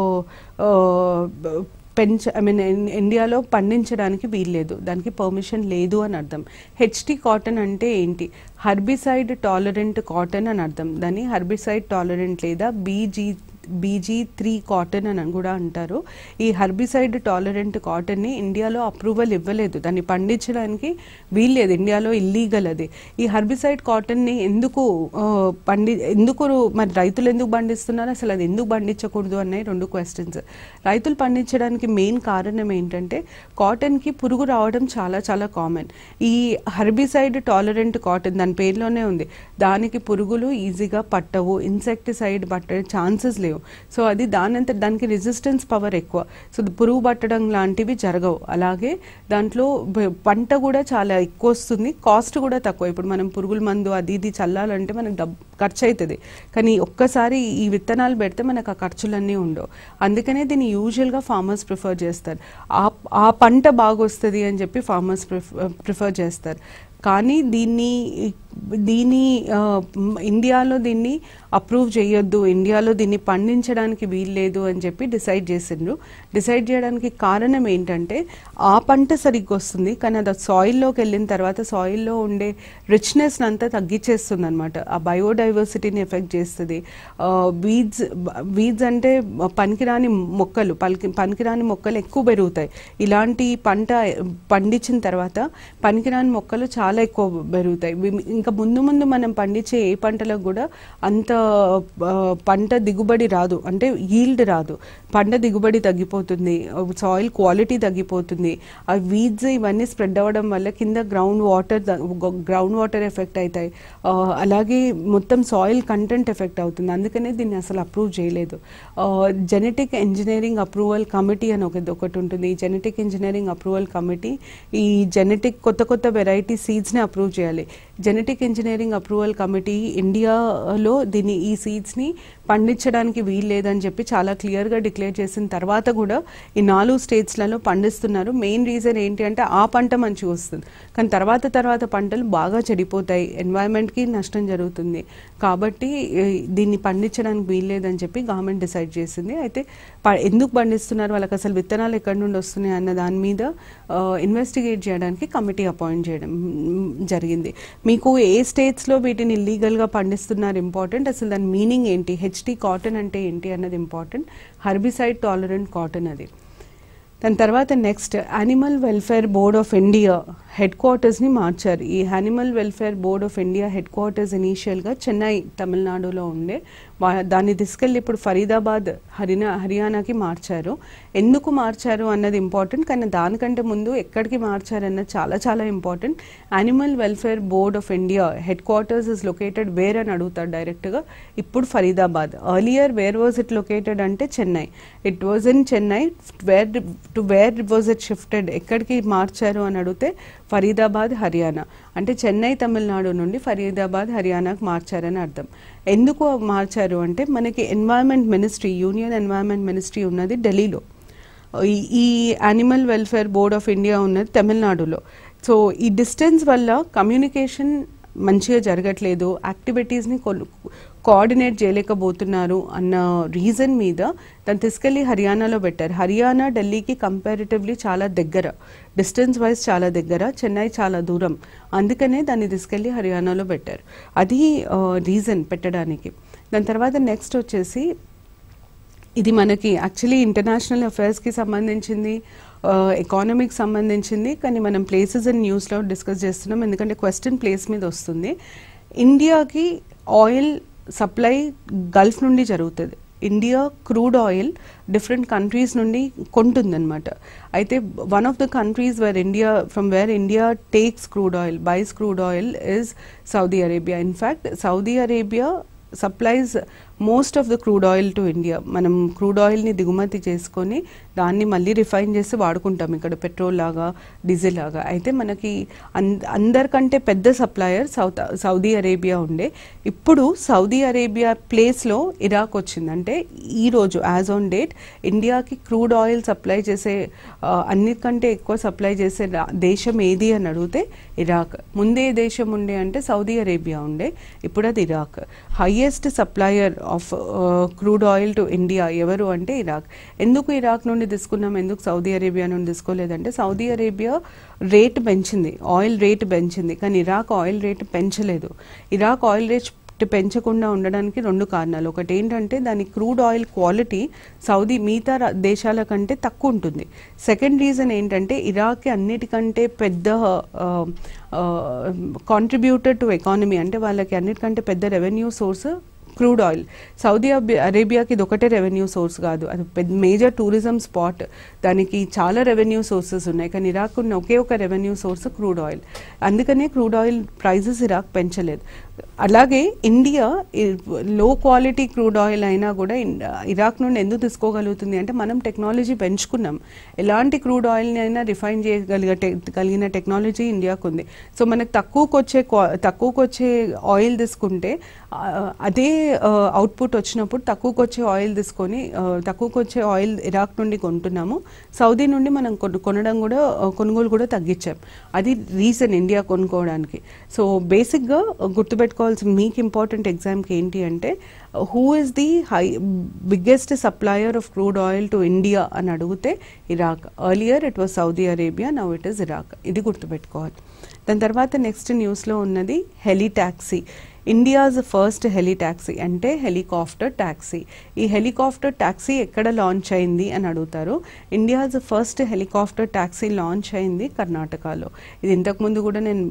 పెంచ ఐ మీన్ ఇండియాలో పండించడానికి వీల్లేదు దానికి పర్మిషన్ లేదు అని అర్థం హెచ్టీ కాటన్ అంటే ఏంటి హర్బిసైడ్ టాలరెంట్ కాటన్ అని అర్థం దాన్ని హర్బిసైడ్ టాలరెంట్ లేదా బీజీ బీజీ త్రీ కాటన్ అని కూడా అంటారు ఈ హర్బిసైడ్ టాలరెంట్ కాటన్ని ఇండియాలో అప్రూవల్ ఇవ్వలేదు దాన్ని పండించడానికి వీల్లేదు ఇండియాలో ఇల్లీగల్ అది ఈ హర్బిసైడ్ కాటన్ని ఎందుకు పండి ఎందుకు మరి రైతులు ఎందుకు పండిస్తున్నారు అసలు అది ఎందుకు పండించకూడదు అన్నాయి రెండు క్వశ్చన్స్ రైతులు పండించడానికి మెయిన్ కారణం ఏంటంటే కాటన్కి పురుగు రావడం చాలా చాలా కామన్ ఈ హర్బిసైడ్ టాలరెంట్ కాటన్ దాని పేరులోనే ఉంది దానికి పురుగులు ఈజీగా పట్టవు ఇన్సెక్టిసైడ్ పట్టే ఛాన్సెస్ లేవు సో అది దానంత దానికి రెసిస్టెన్స్ పవర్ ఎక్కువ సో పురుగు పట్టడం లాంటివి జరగవు అలాగే దాంట్లో పంట కూడా చాలా ఎక్కువ వస్తుంది కాస్ట్ కూడా తక్కువ ఇప్పుడు మనం పురుగుల మందు అది ఇది చల్లాలంటే మనకు డబ్బు ఖర్చు అవుతుంది కానీ ఒక్కసారి ఈ విత్తనాలు పెడితే మనకు ఆ ఖర్చులన్నీ ఉండవు అందుకనే దీన్ని యూజువల్గా ఫార్మర్స్ ప్రిఫర్ చేస్తారు ఆ ఆ పంట బాగా వస్తుంది అని చెప్పి ఫార్మర్స్ ప్రిఫర్ చేస్తారు కానీ దీన్ని దీన్ని ఇండియాలో దీన్ని అప్రూవ్ చేయొద్దు ఇండియాలో దీన్ని పండించడానికి వీల్లేదు అని చెప్పి డిసైడ్ చేసిండ్రు డిసైడ్ చేయడానికి కారణం ఏంటంటే ఆ పంట సరిగ్గా వస్తుంది కానీ అది సాయిల్లోకి వెళ్ళిన తర్వాత సాయిల్లో ఉండే రిచ్నెస్ అంతా తగ్గించేస్తుంది అనమాట ఆ బయోడైవర్సిటీని ఎఫెక్ట్ చేస్తుంది వీడ్స్ వీడ్స్ అంటే పనికిరాని మొక్కలు పలికి పనికిరాని మొక్కలు ఎక్కువ పెరుగుతాయి ఇలాంటి పంట పండించిన తర్వాత పనికిరాని మొక్కలు చాలా ఎక్కువ పెరుగుతాయి ఇంకా ముందు ముందు మనం పండించే ఏ పంటలకు కూడా అంత పంట దిగుబడి రాదు అంటే ఈల్డ్ రాదు పంట దిగుబడి తగ్గిపోతుంది సాయిల్ క్వాలిటీ తగ్గిపోతుంది ఆ వీడ్స్ ఇవన్నీ స్ప్రెడ్ అవ్వడం వల్ల కింద ground water ground water effect అవుతాయి అలాగే మొత్తం సాయిల్ కంటెంట్ ఎఫెక్ట్ అవుతుంది అందుకనే దీన్ని అసలు అప్రూవ్ చేయలేదు జెనెటిక్ ఇంజనీరింగ్ అప్రూవల్ కమిటీ అని ఒకటి ఒకటి ఉంటుంది ఈ జెనెటిక్ ఇంజనీరింగ్ అప్రూవల్ కమిటీ ఈ జెనెటిక్ కొత్త కొత్త వెరైటీ సీడ్స్ని అప్రూవ్ చేయాలి జెనెటిక్ ఇంజనీరింగ్ అప్రూవల్ కమిటీ ఇండియాలో దీన్ని ఈ సీడ్స్ని పండించడానికి వీల్లేదని చెప్పి చాలా క్లియర్గా డిక్లేర్ చేసిన తర్వాత కూడా ఈ నాలుగు స్టేట్స్లలో పండిస్తున్నారు మెయిన్ రీజన్ ఏంటి అంటే ఆ పంట మంచిగా వస్తుంది కానీ తర్వాత తర్వాత పంటలు బాగా చెడిపోతాయి ఎన్వైరన్మెంట్కి నష్టం జరుగుతుంది కాబట్టి దీన్ని పండించడానికి వీల్లేదని చెప్పి గవర్నమెంట్ డిసైడ్ చేసింది అయితే ఎందుకు పండిస్తున్నారు వాళ్ళకి అసలు విత్తనాలు ఎక్కడి నుండి వస్తున్నాయి అన్న దాని మీద ఇన్వెస్టిగేట్ చేయడానికి కమిటీ అపాయింట్ చేయడం జరిగింది మీకు ఏ స్టేట్స్లో వీటిని ఇల్లీగల్గా పండిస్తున్నారు ఇంపార్టెంట్ అసలు దాని మీనింగ్ ఏంటి హెచ్టీ కాటన్ అంటే ఏంటి అన్నది ఇంపార్టెంట్ హర్బిసైడ్ టాలరెంట్ కాటన్ అది దాని తర్వాత next animal welfare board of India హెడ్ క్వార్టర్స్ని మార్చారు ఈ animal welfare board of India headquarters ఇనీషియల్గా చెన్నై తమిళనాడులో ఉండే దాన్ని తీసుకెళ్ళి ఇప్పుడు ఫరీదాబాద్ హరినా హర్యానాకి మార్చారు ఎందుకు మార్చారు అన్నది ఇంపార్టెంట్ కానీ దానికంటే ముందు ఎక్కడికి మార్చారు అన్నది చాలా చాలా important animal welfare board of India head quarters is located where అని అడుగుతారు డైరెక్ట్గా ఇప్పుడు Faridabad earlier where was it located అంటే Chennai it was in Chennai where to where was it shifted ఎక్కడికి మార్చారు అని అడిగితే ఫరీదాబాద్ హర్యానా అంటే చెన్నై తమిళనాడు నుండి ఫరీదాబాద్ హర్యానాకు మార్చారని అర్థం ఎందుకు మార్చారు అంటే మనకి environment ministry union environment ministry ఉన్నది ఢిల్లీలో ఈ animal welfare board of India ఉన్నది తమిళనాడులో సో ఈ డిస్టెన్స్ వల్ల కమ్యూనికేషన్ మంచిగా జరగట్లేదు యాక్టివిటీస్ని కోఆర్డినేట్ చేయలేకపోతున్నారు అన్న రీజన్ మీద దాన్ని తీసుకెళ్లి హర్యానాలో పెట్టారు హర్యానా ఢిల్లీకి కంపారిటివ్లీ చాలా దగ్గర డిస్టెన్స్ వైజ్ చాలా దగ్గర చెన్నై చాలా దూరం అందుకనే దాన్ని తీసుకెళ్లి హర్యానాలో పెట్టారు అది రీజన్ పెట్టడానికి దాని తర్వాత నెక్స్ట్ వచ్చేసి ఇది మనకి యాక్చువల్లీ ఇంటర్నేషనల్ అఫైర్స్కి సంబంధించింది ఎకానమీకి సంబంధించింది కానీ మనం ప్లేసెస్ అండ్ న్యూస్లో డిస్కస్ చేస్తున్నాం ఎందుకంటే క్వశ్చన్ ప్లేస్ మీద వస్తుంది ఇండియాకి ఆయిల్ సప్లై గల్ఫ్ నుండి జరుగుతుంది India crude oil different countries నుండి కొంటుందన్నమాట అయితే one of the countries where India from where India takes crude oil buys crude oil is Saudi Arabia in fact Saudi Arabia supplies most of the crude oil to India మనం crude ఆయిల్ని దిగుమతి చేసుకొని దాన్ని మళ్ళీ refine చేసి వాడుకుంటాం ఇక్కడ petrol లాగా డీజిల్ లాగా అయితే మనకి అన్- అందరికంటే పెద్ద సప్లయర్ సౌత్ సౌదీ అరేబియా ఉండే ఇప్పుడు సౌదీ అరేబియా ప్లేస్లో ఇరాక్ వచ్చింది అంటే ఈ రోజు యాజ్ ఆన్ డేట్ ఇండియాకి క్రూడ్ ఆయిల్ సప్లై చేసే ఆ, అన్నిటికంటే ఎక్కువ సప్లై చేసే రా- దేశం ఏది అని అడిగితే ఇరాక్ ముందే ఏ దేశం ఉండే అంటే సౌదీ అరేబియా ఉండే ఇప్పుడు అది Iraq highest supplier of crude oil to India ఎవరు అంటే ఇరాక్ ఎందుకు ఇరాక్ నుండి తీసుకున్నాం ఎందుకు సౌదీ అరేబియా నుండి తీసుకోలేదంటే సౌదీ అరేబియా రేట్ పెంచింది ఆయిల్ రేట్ పెంచింది కానీ ఇరాక్ ఆయిల్ రేట్ పెంచలేదు ఇరాక్ ఆయిల్ రేట్ పెంచకుండా ఉండడానికి రెండు కారణాలు ఒకటి ఏంటంటే దాని క్రూడ్ ఆయిల్ క్వాలిటీ సౌదీ మిగతా రా- దేశాల కంటే తక్కువ ఉంటుంది సెకండ్ రీజన్ ఏంటంటే ఇరాక్కి అన్నిటికంటే పెద్ద కాంట్రిబ్యూటర్ టు ఎకానమీ అంటే వాళ్ళకి అన్నిటికంటే పెద్ద revenue source crude oil Saudi అబి- అరేబియాకి ఇది ఒకటే రెవెన్యూ సోర్స్ కాదు అది పెద్ద మేజర్ టూరిజం స్పాట్ దానికి చాలా రెవెన్యూ సోర్సెస్ ఉన్నాయి కానీ ఇరాక్ ఉన్న ఒకే ఒక రెవెన్యూ సోర్స్ క్రూడ్ ఆయిల్ అందుకనే క్రూడ్ ఆయిల్ ప్రైజెస్ ఇరాక్ పెంచలేదు అలాగే ఇండియా లో క్వాలిటీ క్రూడ్ ఆయిల్ అయినా కూడా ఇన్- ఇరాక్ నుండి ఎందుకు తీసుకోగలుగుతుంది అంటే మనం టెక్నాలజీ పెంచుకున్నాం ఎలాంటి క్రూడ్ ఆయిల్ని అయినా రిఫైన్ చేయగలిగే టెక్- కలిగిన టెక్నాలజీ ఇండియాకు ఉంది సో మనకు తక్కువకు వచ్చే క్వా- తక్కువకు వచ్చే ఆయిల్ తీసుకుంటే ఆ, అదే అవుట్పుట్ వచ్చినప్పుడు తక్కువకు వచ్చే ఆయిల్ తీసుకొని ఆ, తక్కువకు వచ్చే ఆయిల్ ఇరాక్ నుండి కొంటున్నాము సౌదీ నుండి మనం కొను- కొనడం కూడా ఆ, కొనుగోలు కూడా తగ్గించాం అది రీజన్ ఇండియా కొనుక్కోవడానికి సో బేసిక్గా గుర్తుపెట్టుకోవాల్సిన మీకు ఇంపార్టెంట్ ఎగ్జామ్కి ఏంటి అంటే who is the high biggest supplier of crude oil to India అని అడిగితే Iraq earlier it was Saudi Arabia now it is Iraq ఇది గుర్తుపెట్టుకోవాలి దాని తర్వాత నెక్స్ట్ న్యూస్లో ఉన్నది heli taxi India's first heli taxi అంటే హెలికాప్టర్ ట్యాక్సీ ఈ హెలికాప్టర్ ట్యాక్సీ ఎక్కడ లాంచ్ అయింది అని అడుగుతారు India's first helicopter taxi launch అయింది కర్ణాటకలో ఇది ఇంతకుముందు కూడా నేను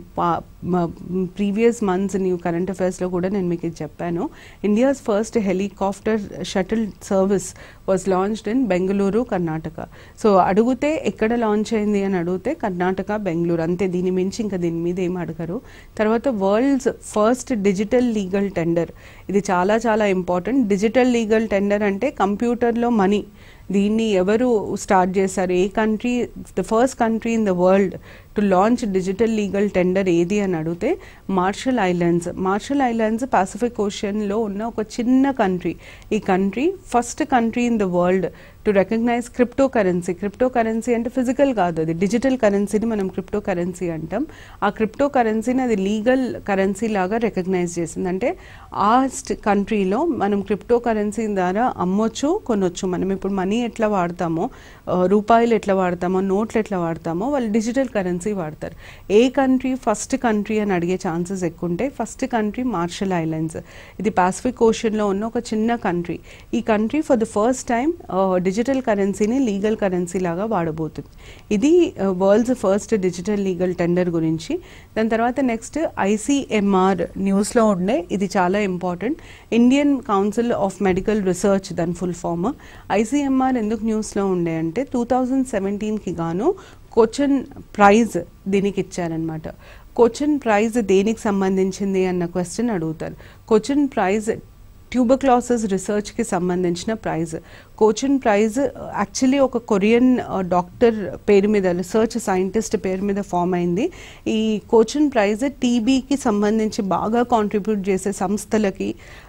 ప్రీవియస్ మంత్స్ న్యూ కరెంట్ అఫైర్స్లో కూడా నేను మీకు ఇది చెప్పాను India's first helicopter shuttle service was launched in Bengaluru Karnataka so అడిగితే ఎక్కడ లాంచ్ అయింది అని అడిగితే కర్ణాటక బెంగళూరు అంతే దీని మించి ఇంకా దీని మీద ఏం అడగరు తర్వాత world's first digital legal tender ఇది చాలా చాలా ఇంపార్టెంట్ డిజిటల్ లీగల్ టెండర్ అంటే కంప్యూటర్లో మనీ దీన్ని ఎవరు స్టార్ట్ చేశారు ఏ country the first country in the world to launch digital legal tender ఏది అని అడిగితే Marshall Islands Marshall Islands Pacific ఓషన్లో ఉన్న ఒక చిన్న కంట్రీ ఈ country first country in the world to recognize crypto currency crypto currency అంటే ఫిజికల్ కాదు అది డిజిటల్ కరెన్సీని మనం క్రిప్టో కరెన్సీ అంటాం ఆ క్రిప్టో కరెన్సీని అది లీగల్ కరెన్సీ లాగా రికగ్నైజ్ చేసింది అంటే ఆ కంట్రీలో మనం క్రిప్టో కరెన్సీ ద్వారా అమ్మొచ్చు కొనొచ్చు మనం ఇప్పుడు మనీ ఎట్లా వాడతామో ఆ, రూపాయలు ఎట్లా వాడతామో నోట్లు ఎట్లా వాడతామో వాళ్ళు డిజిటల్ కరెన్సీ వాడతారు ఏ కంట్రీ ఫస్ట్ కంట్రీ అని అడిగే ఛాన్సెస్ ఎక్కువ ఉంటాయి ఫస్ట్ కంట్రీ మార్షల్ ఐలాండ్స్ ఇది పాసిఫిక్ ఓషన్లో ఉన్న ఒక చిన్న కంట్రీ ఈ country for the first time digital కరెన్సీని లీగల్ కరెన్సీ లాగా వాడబోతుంది ఇది world's first digital legal tender గురించి దాని తర్వాత నెక్స్ట్ ఐసీఎంఆర్ న్యూస్లో ఉండే ఇది చాలా important Indian Council of Medical Research దాని ఫుల్ ఫామ్ ఐసీఎంఆర్ ఎందుకు న్యూస్లో ఉండే అంటే టూ థౌజండ్ సెవెంటీన్కి గాను కోచన్ ప్రైజ్ దీనికి ఇచ్చారనమాట కోచన్ ప్రైజ్ దేనికి సంబంధించింది అన్న క్వశ్చన్ అడుగుతారు కోచన్ ప్రైజ్ ట్యూబర్క్లాసెస్ రీసెర్చ్కి సంబంధించిన ప్రైజ్ కోచన్ ప్రైజ్ యాక్చువల్లీ ఒక కొరియన్ డాక్టర్ పేరు మీద రీసెర్చ్ సైంటిస్ట్ పేరు మీద ఫామ్ అయింది ఈ కోచన్ ప్రైజ్ టీబీకి సంబంధించి బాగా కాంట్రిబ్యూట్ చేసే సంస్థలకి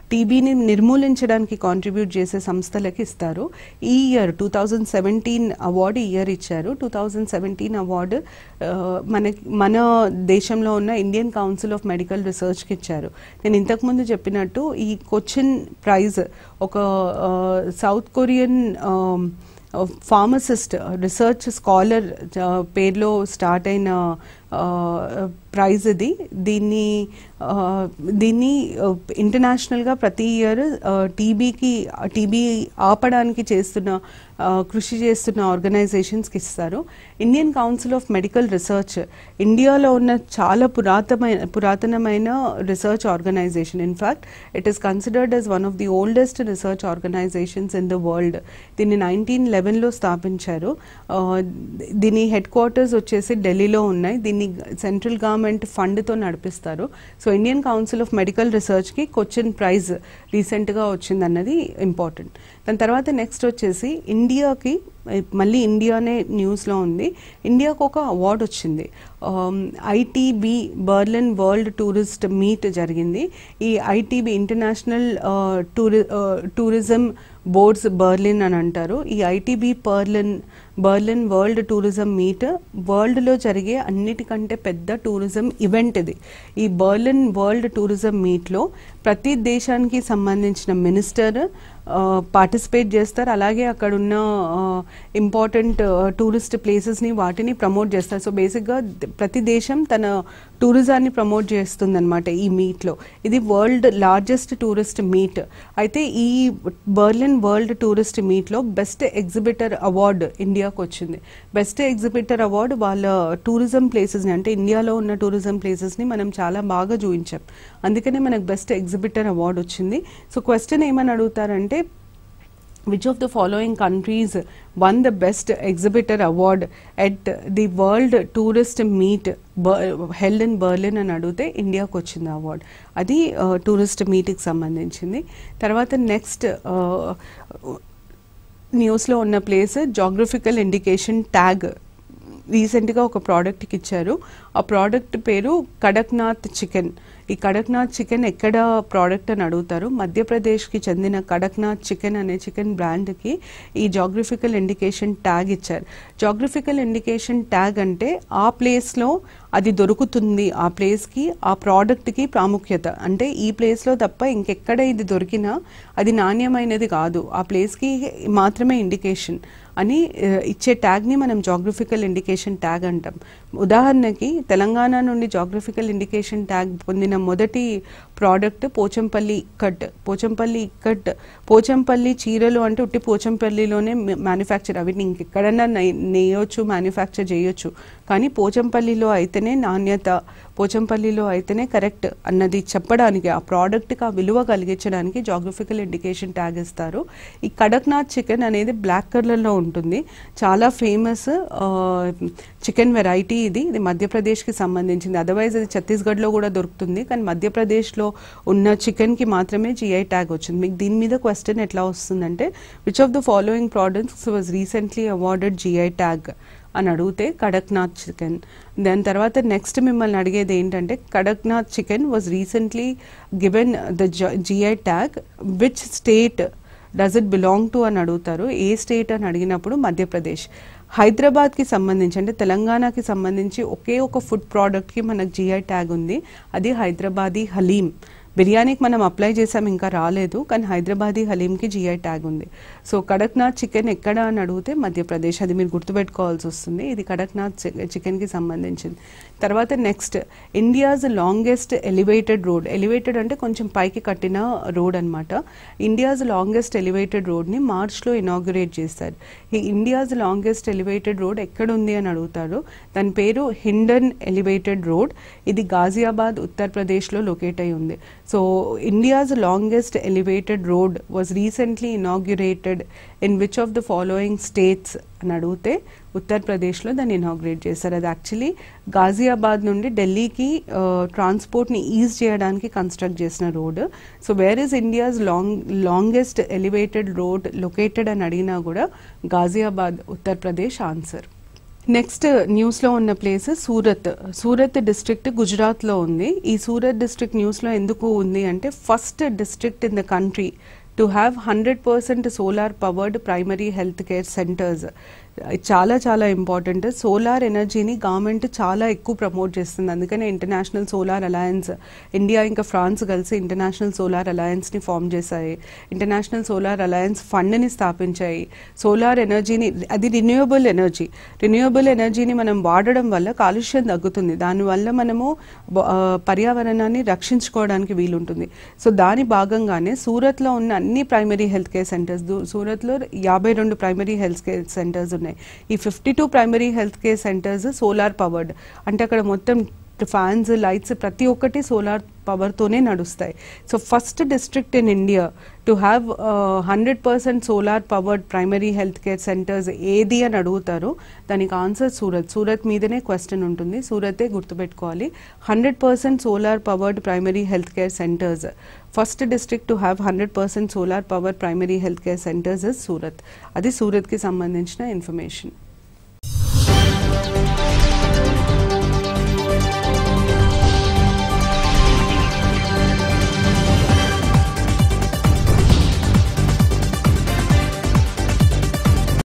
టీబీని నిర్మూలించడానికి కాంట్రిబ్యూట్ చేసే సంస్థలకి ఇస్తారు ఈ year two thousand seventeen award year ఇచ్చారు టూ థౌజండ్ సెవెంటీన్ అవార్డు మన మన దేశంలో ఉన్న ఇండియన్ కౌన్సిల్ ఆఫ్ మెడికల్ రీసెర్చ్కి ఇచ్చారు నేను ఇంతకుముందు చెప్పినట్టు ఈ కొచ్చిన్ ప్రైజ్ ఒక South Korean pharmacist research scholar పేరులో స్టార్ట్ అయిన ప్రైజ్ ఇది దీన్ని ఆ, దీన్ని ఇంటర్నేషనల్గా ప్రతి ఇయర్ టీబీకి టీబీ ఆపడానికి చేస్తున్న ఆ, కృషి చేస్తున్న ఆర్గనైజేషన్స్కి ఇస్తారు Indian Council of Medical Research ఇండియాలో ఉన్న చాలా పురాతనమైన పురాతనమైన research organization in fact it is considered as one of the oldest research organizations in the world దీన్ని నైన్టీన్ లెవెన్లో స్థాపించారు ఆ, దీని హెడ్ క్వార్టర్స్ వచ్చేసి ఢిల్లీలో ఉన్నాయి దీన్ని సెంట్రల్ గవర్నమెంట్ ఫండ్తో నడిపిస్తారు so Indian Council of Medical రీసెర్చ్కి కొచ్చిన్ ప్రైజ్ రీసెంట్గా వచ్చిందన్నది ఇంపార్టెంట్ దాని తర్వాత నెక్స్ట్ వచ్చేసి ఇండియాకి మళ్ళీ ఇండియానే న్యూస్లో ఉంది ఇండియాకు ఒక అవార్డు వచ్చింది ITB Berlin world tourist meet జరిగింది ఈ ఐటీబీ ఇంటర్నేషనల్ టూరి టూరిజం బోర్డ్స్ బర్లిన్ అని అంటారు ఈ ITB Berlin Berlin world tourism meet వరల్డ్లో జరిగే అన్నిటికంటే పెద్ద టూరిజం ఈవెంట్ ఇది ఈ బర్లిన్ వరల్డ్ టూరిజం మీట్లో ప్రతి దేశానికి సంబంధించిన మినిస్టర్ పార్టిసిపేట్ చేస్తారు అలాగే అక్కడ ఉన్న ఇంపార్టెంట్ టూరిస్ట్ ప్లేసెస్ని వాటిని ప్రమోట్ చేస్తారు సో బేసిక్గా ప్రతి దేశం తన టూరిజాన్ని ప్రమోట్ చేస్తుందన్నమాట ఈ మీట్లో ఇది వరల్డ్ లార్జెస్ట్ టూరిస్ట్ మీట్ అయితే ఈ బర్లిన్ వరల్డ్ టూరిస్ట్ మీట్లో బెస్ట్ ఎగ్జిబిటర్ అవార్డు ఇండియాకు వచ్చింది బెస్ట్ ఎగ్జిబిటర్ అవార్డు వాళ్ళ టూరిజం ప్లేసెస్ని అంటే ఇండియాలో ఉన్న టూరిజం ప్లేసెస్ని మనం చాలా బాగా చూపించాం అందుకనే మనకు బెస్ట్ ఎగ్జిబిటర్ అవార్డు వచ్చింది సో క్వశ్చన్ ఏమని అడుగుతారంటే which of the following countries won the best exhibitor award at the world tourist meet Ber- held in berlin అని అడిగితే ఇండియాకు వచ్చింది అవార్డ్ అది టూరిస్ట్ మీట్కి సంబంధించింది తర్వాత నెక్స్ట్ న్యూస్లో ఉన్న ప్లేస్ జాగ్రఫికల్ ఇండికేషన్ ట్యాగ్ రీసెంట్గా ఒక ప్రోడక్ట్కి ఇచ్చారు ఆ ప్రోడక్ట్ పేరు కడక్నాథ్ చికెన్ ఈ కడక్నాథ్ చికెన్ ఎక్కడ ప్రోడక్ట్ అని అడుగుతారు మధ్యప్రదేశ్కి చెందిన కడక్నాథ్ చికెన్ అనే చికెన్ బ్రాండ్కి ఈ జాగ్రఫికల్ ఇండికేషన్ ట్యాగ్ ఇచ్చారు జాగ్రఫికల్ ఇండికేషన్ ట్యాగ్ అంటే ఆ ప్లేస్లో అది దొరుకుతుంది ఆ ప్లేస్కి ఆ ప్రోడక్ట్కి ప్రాముఖ్యత అంటే ఈ ప్లేస్లో తప్ప ఇంకెక్కడ ఇది దొరికినా అది నాణ్యమైనది కాదు ఆ ప్లేస్కి మాత్రమే ఇండికేషన్ అని ఆ, ఇచ్చే ట్యాగ్ని మనం జాగ్రఫికల్ ఇండికేషన్ ట్యాగ్ అంటాం ఉదాహరణకి తెలంగాణ నుండి జాగ్రఫికల్ ఇండికేషన్ ట్యాగ్ పొందిన మొదటి ప్రోడక్ట్ పోచంపల్లి ఇక్కట్ పోచంపల్లి ఇక్కట్ పోచంపల్లి చీరలు అంటే ఉట్టి పోచంపల్లిలోనే మ్యానుఫ్యాక్చర్ అవి ఇంకెక్కడన్నా నెయ్- నేయొచ్చు మ్యానుఫ్యాక్చర్ చేయొచ్చు కానీ పోచంపల్లిలో అయితేనే నాణ్యత పోచంపల్లిలో అయితేనే కరెక్ట్ అన్నది చెప్పడానికి ఆ ప్రోడక్ట్కి ఆ విలువ కలిగించడానికి జాగ్రఫికల్ ఇండికేషన్ ట్యాగ్ ఇస్తారు ఈ కడక్నాథ్ చికెన్ అనేది బ్లాక్ కలర్లో ఉంటుంది చాలా ఫేమస్ చికెన్ వెరైటీ ఇది ఇది మధ్యప్రదేశ్కి సంబంధించింది అదర్వైజ్ అది ఛత్తీస్గఢ్లో కూడా దొరుకుతుంది కానీ మధ్యప్రదేశ్లో ఉన్న చికెన్కి మాత్రమే జిఐ ట్యాగ్ వచ్చింది మీకు దీని మీద క్వశ్చన్ ఎట్లా వస్తుందంటే which of the following products was recently awarded GI tag అని అడిగితే కడక్నాథ్ చికెన్ దాని తర్వాత నెక్స్ట్ మిమ్మల్ని అడిగేది ఏంటంటే Kadaknath chicken was recently given the GI tag which state does it belong to అని అడుగుతారు ఏ స్టేట్ అని అడిగినప్పుడు మధ్యప్రదేశ్ హైదరాబాద్కి సంబంధించి అంటే తెలంగాణకి సంబంధించి ఒకే ఒక ఫుడ్ ప్రోడక్ట్కి మనకు జిఐ ట్యాగ్ ఉంది అది హైదరాబాదీ హలీం బిర్యానీకి మనం అప్లై చేసాం ఇంకా రాలేదు కానీ హైదరాబాదీ హలీంకి జిఐ ట్యాగ్ ఉంది సో కడక్నాథ్ చికెన్ ఎక్కడ అని అడిగితే మధ్యప్రదేశ్ అది మీరు గుర్తుపెట్టుకోవాల్సి వస్తుంది ఇది కడక్నాథ్ చి- చికెన్కి సంబంధించింది తర్వాత next India's longest elevated road elevated అంటే కొంచెం పైకి కట్టిన రోడ్ అన్నమాట ఇండియాస్ లాంగెస్ట్ ఎలివేటెడ్ రోడ్ని మార్చ్లో ఇనాగ్యురేట్ చేస్తారు ఈ ఇండియాస్ లాంగెస్ట్ ఎలివేటెడ్ రోడ్ ఎక్కడ ఉంది అని అడుగుతారు దాని పేరు హిండన్ ఎలివేటెడ్ రోడ్ ఇది గాజియాబాద్ ఉత్తరప్రదేశ్లో లొకేట్ అయి ఉంది so India's longest elevated road was recently inaugurated in which of the following states అని అడిగితే ఉత్తరప్రదేశ్లో దాన్ని ఇనాగ్రేట్ చేశారు అది యాక్చువల్లీ గాజియాబాద్ నుండి ఢిల్లీకి ట్రాన్స్పోర్ట్ని ఈజ్ చేయడానికి కన్స్ట్రక్ట్ చేసిన road so where is India's long longest elevated road located అని అడిగినా కూడా Ghaziabad Uttar Pradesh answer next news లో ఉన్న ప్లేస్ సూరత్ సూరత్ డిస్ట్రిక్ట్ గుజరాత్ లో ఉంది ఈ సూరత్ డిస్ట్రిక్ట్ న్యూస్ లో ఎందుకు ఉంది అంటే first district in the country to have hundred percent solar powered primary health care centres చాలా చాలా ఇంపార్టెంట్ సోలార్ ఎనర్జీని గవర్నమెంట్ చాలా ఎక్కువ ప్రమోట్ చేస్తుంది అందుకనే ఇంటర్నేషనల్ సోలార్ అలయన్స్ ఇండియా ఇంకా ఫ్రాన్స్ కలిసి ఇంటర్నేషనల్ సోలార్ అలయన్స్ని ఫామ్ చేశాయి ఇంటర్నేషనల్ సోలార్ అలయన్స్ ఫండ్ని స్థాపించాయి సోలార్ ఎనర్జీని అది రిన్యూవబుల్ ఎనర్జీ రిన్యూవబుల్ ఎనర్జీని మనం వాడడం వల్ల కాలుష్యం తగ్గుతుంది దానివల్ల మనము బ- ఆ, పర్యావరణాన్ని రక్షించుకోవడానికి వీలుంటుంది సో దాని భాగంగానే సూరత్లో ఉన్న అన్ని ప్రైమరీ హెల్త్ కేర్ సెంటర్స్ సూరత్లో యాభై రెండు ప్రైమరీ హెల్త్ కేర్ సెంటర్స్ ఉన్నాయి ఈ fifty two primary health care centres solar powered అంటే అక్కడ మొత్తం ఫ్యాన్స్ లైట్స్ ప్రతి ఒక్కటి సోలార్ పవర్తోనే నడుస్తాయి so first district in India to have hundred percent solar powered primary health care centres ఏది అని అడుగుతారు దానికి ఆన్సర్ సూరత్ సూరత్ మీదనే క్వశ్చన్ ఉంటుంది సూరతే గుర్తుపెట్టుకోవాలి hundred percent solar powered primary health care centres first district to have hundred percent solar power primary health care centres is Surat అది సూరత్కి సంబంధించిన ఇన్ఫర్మేషన్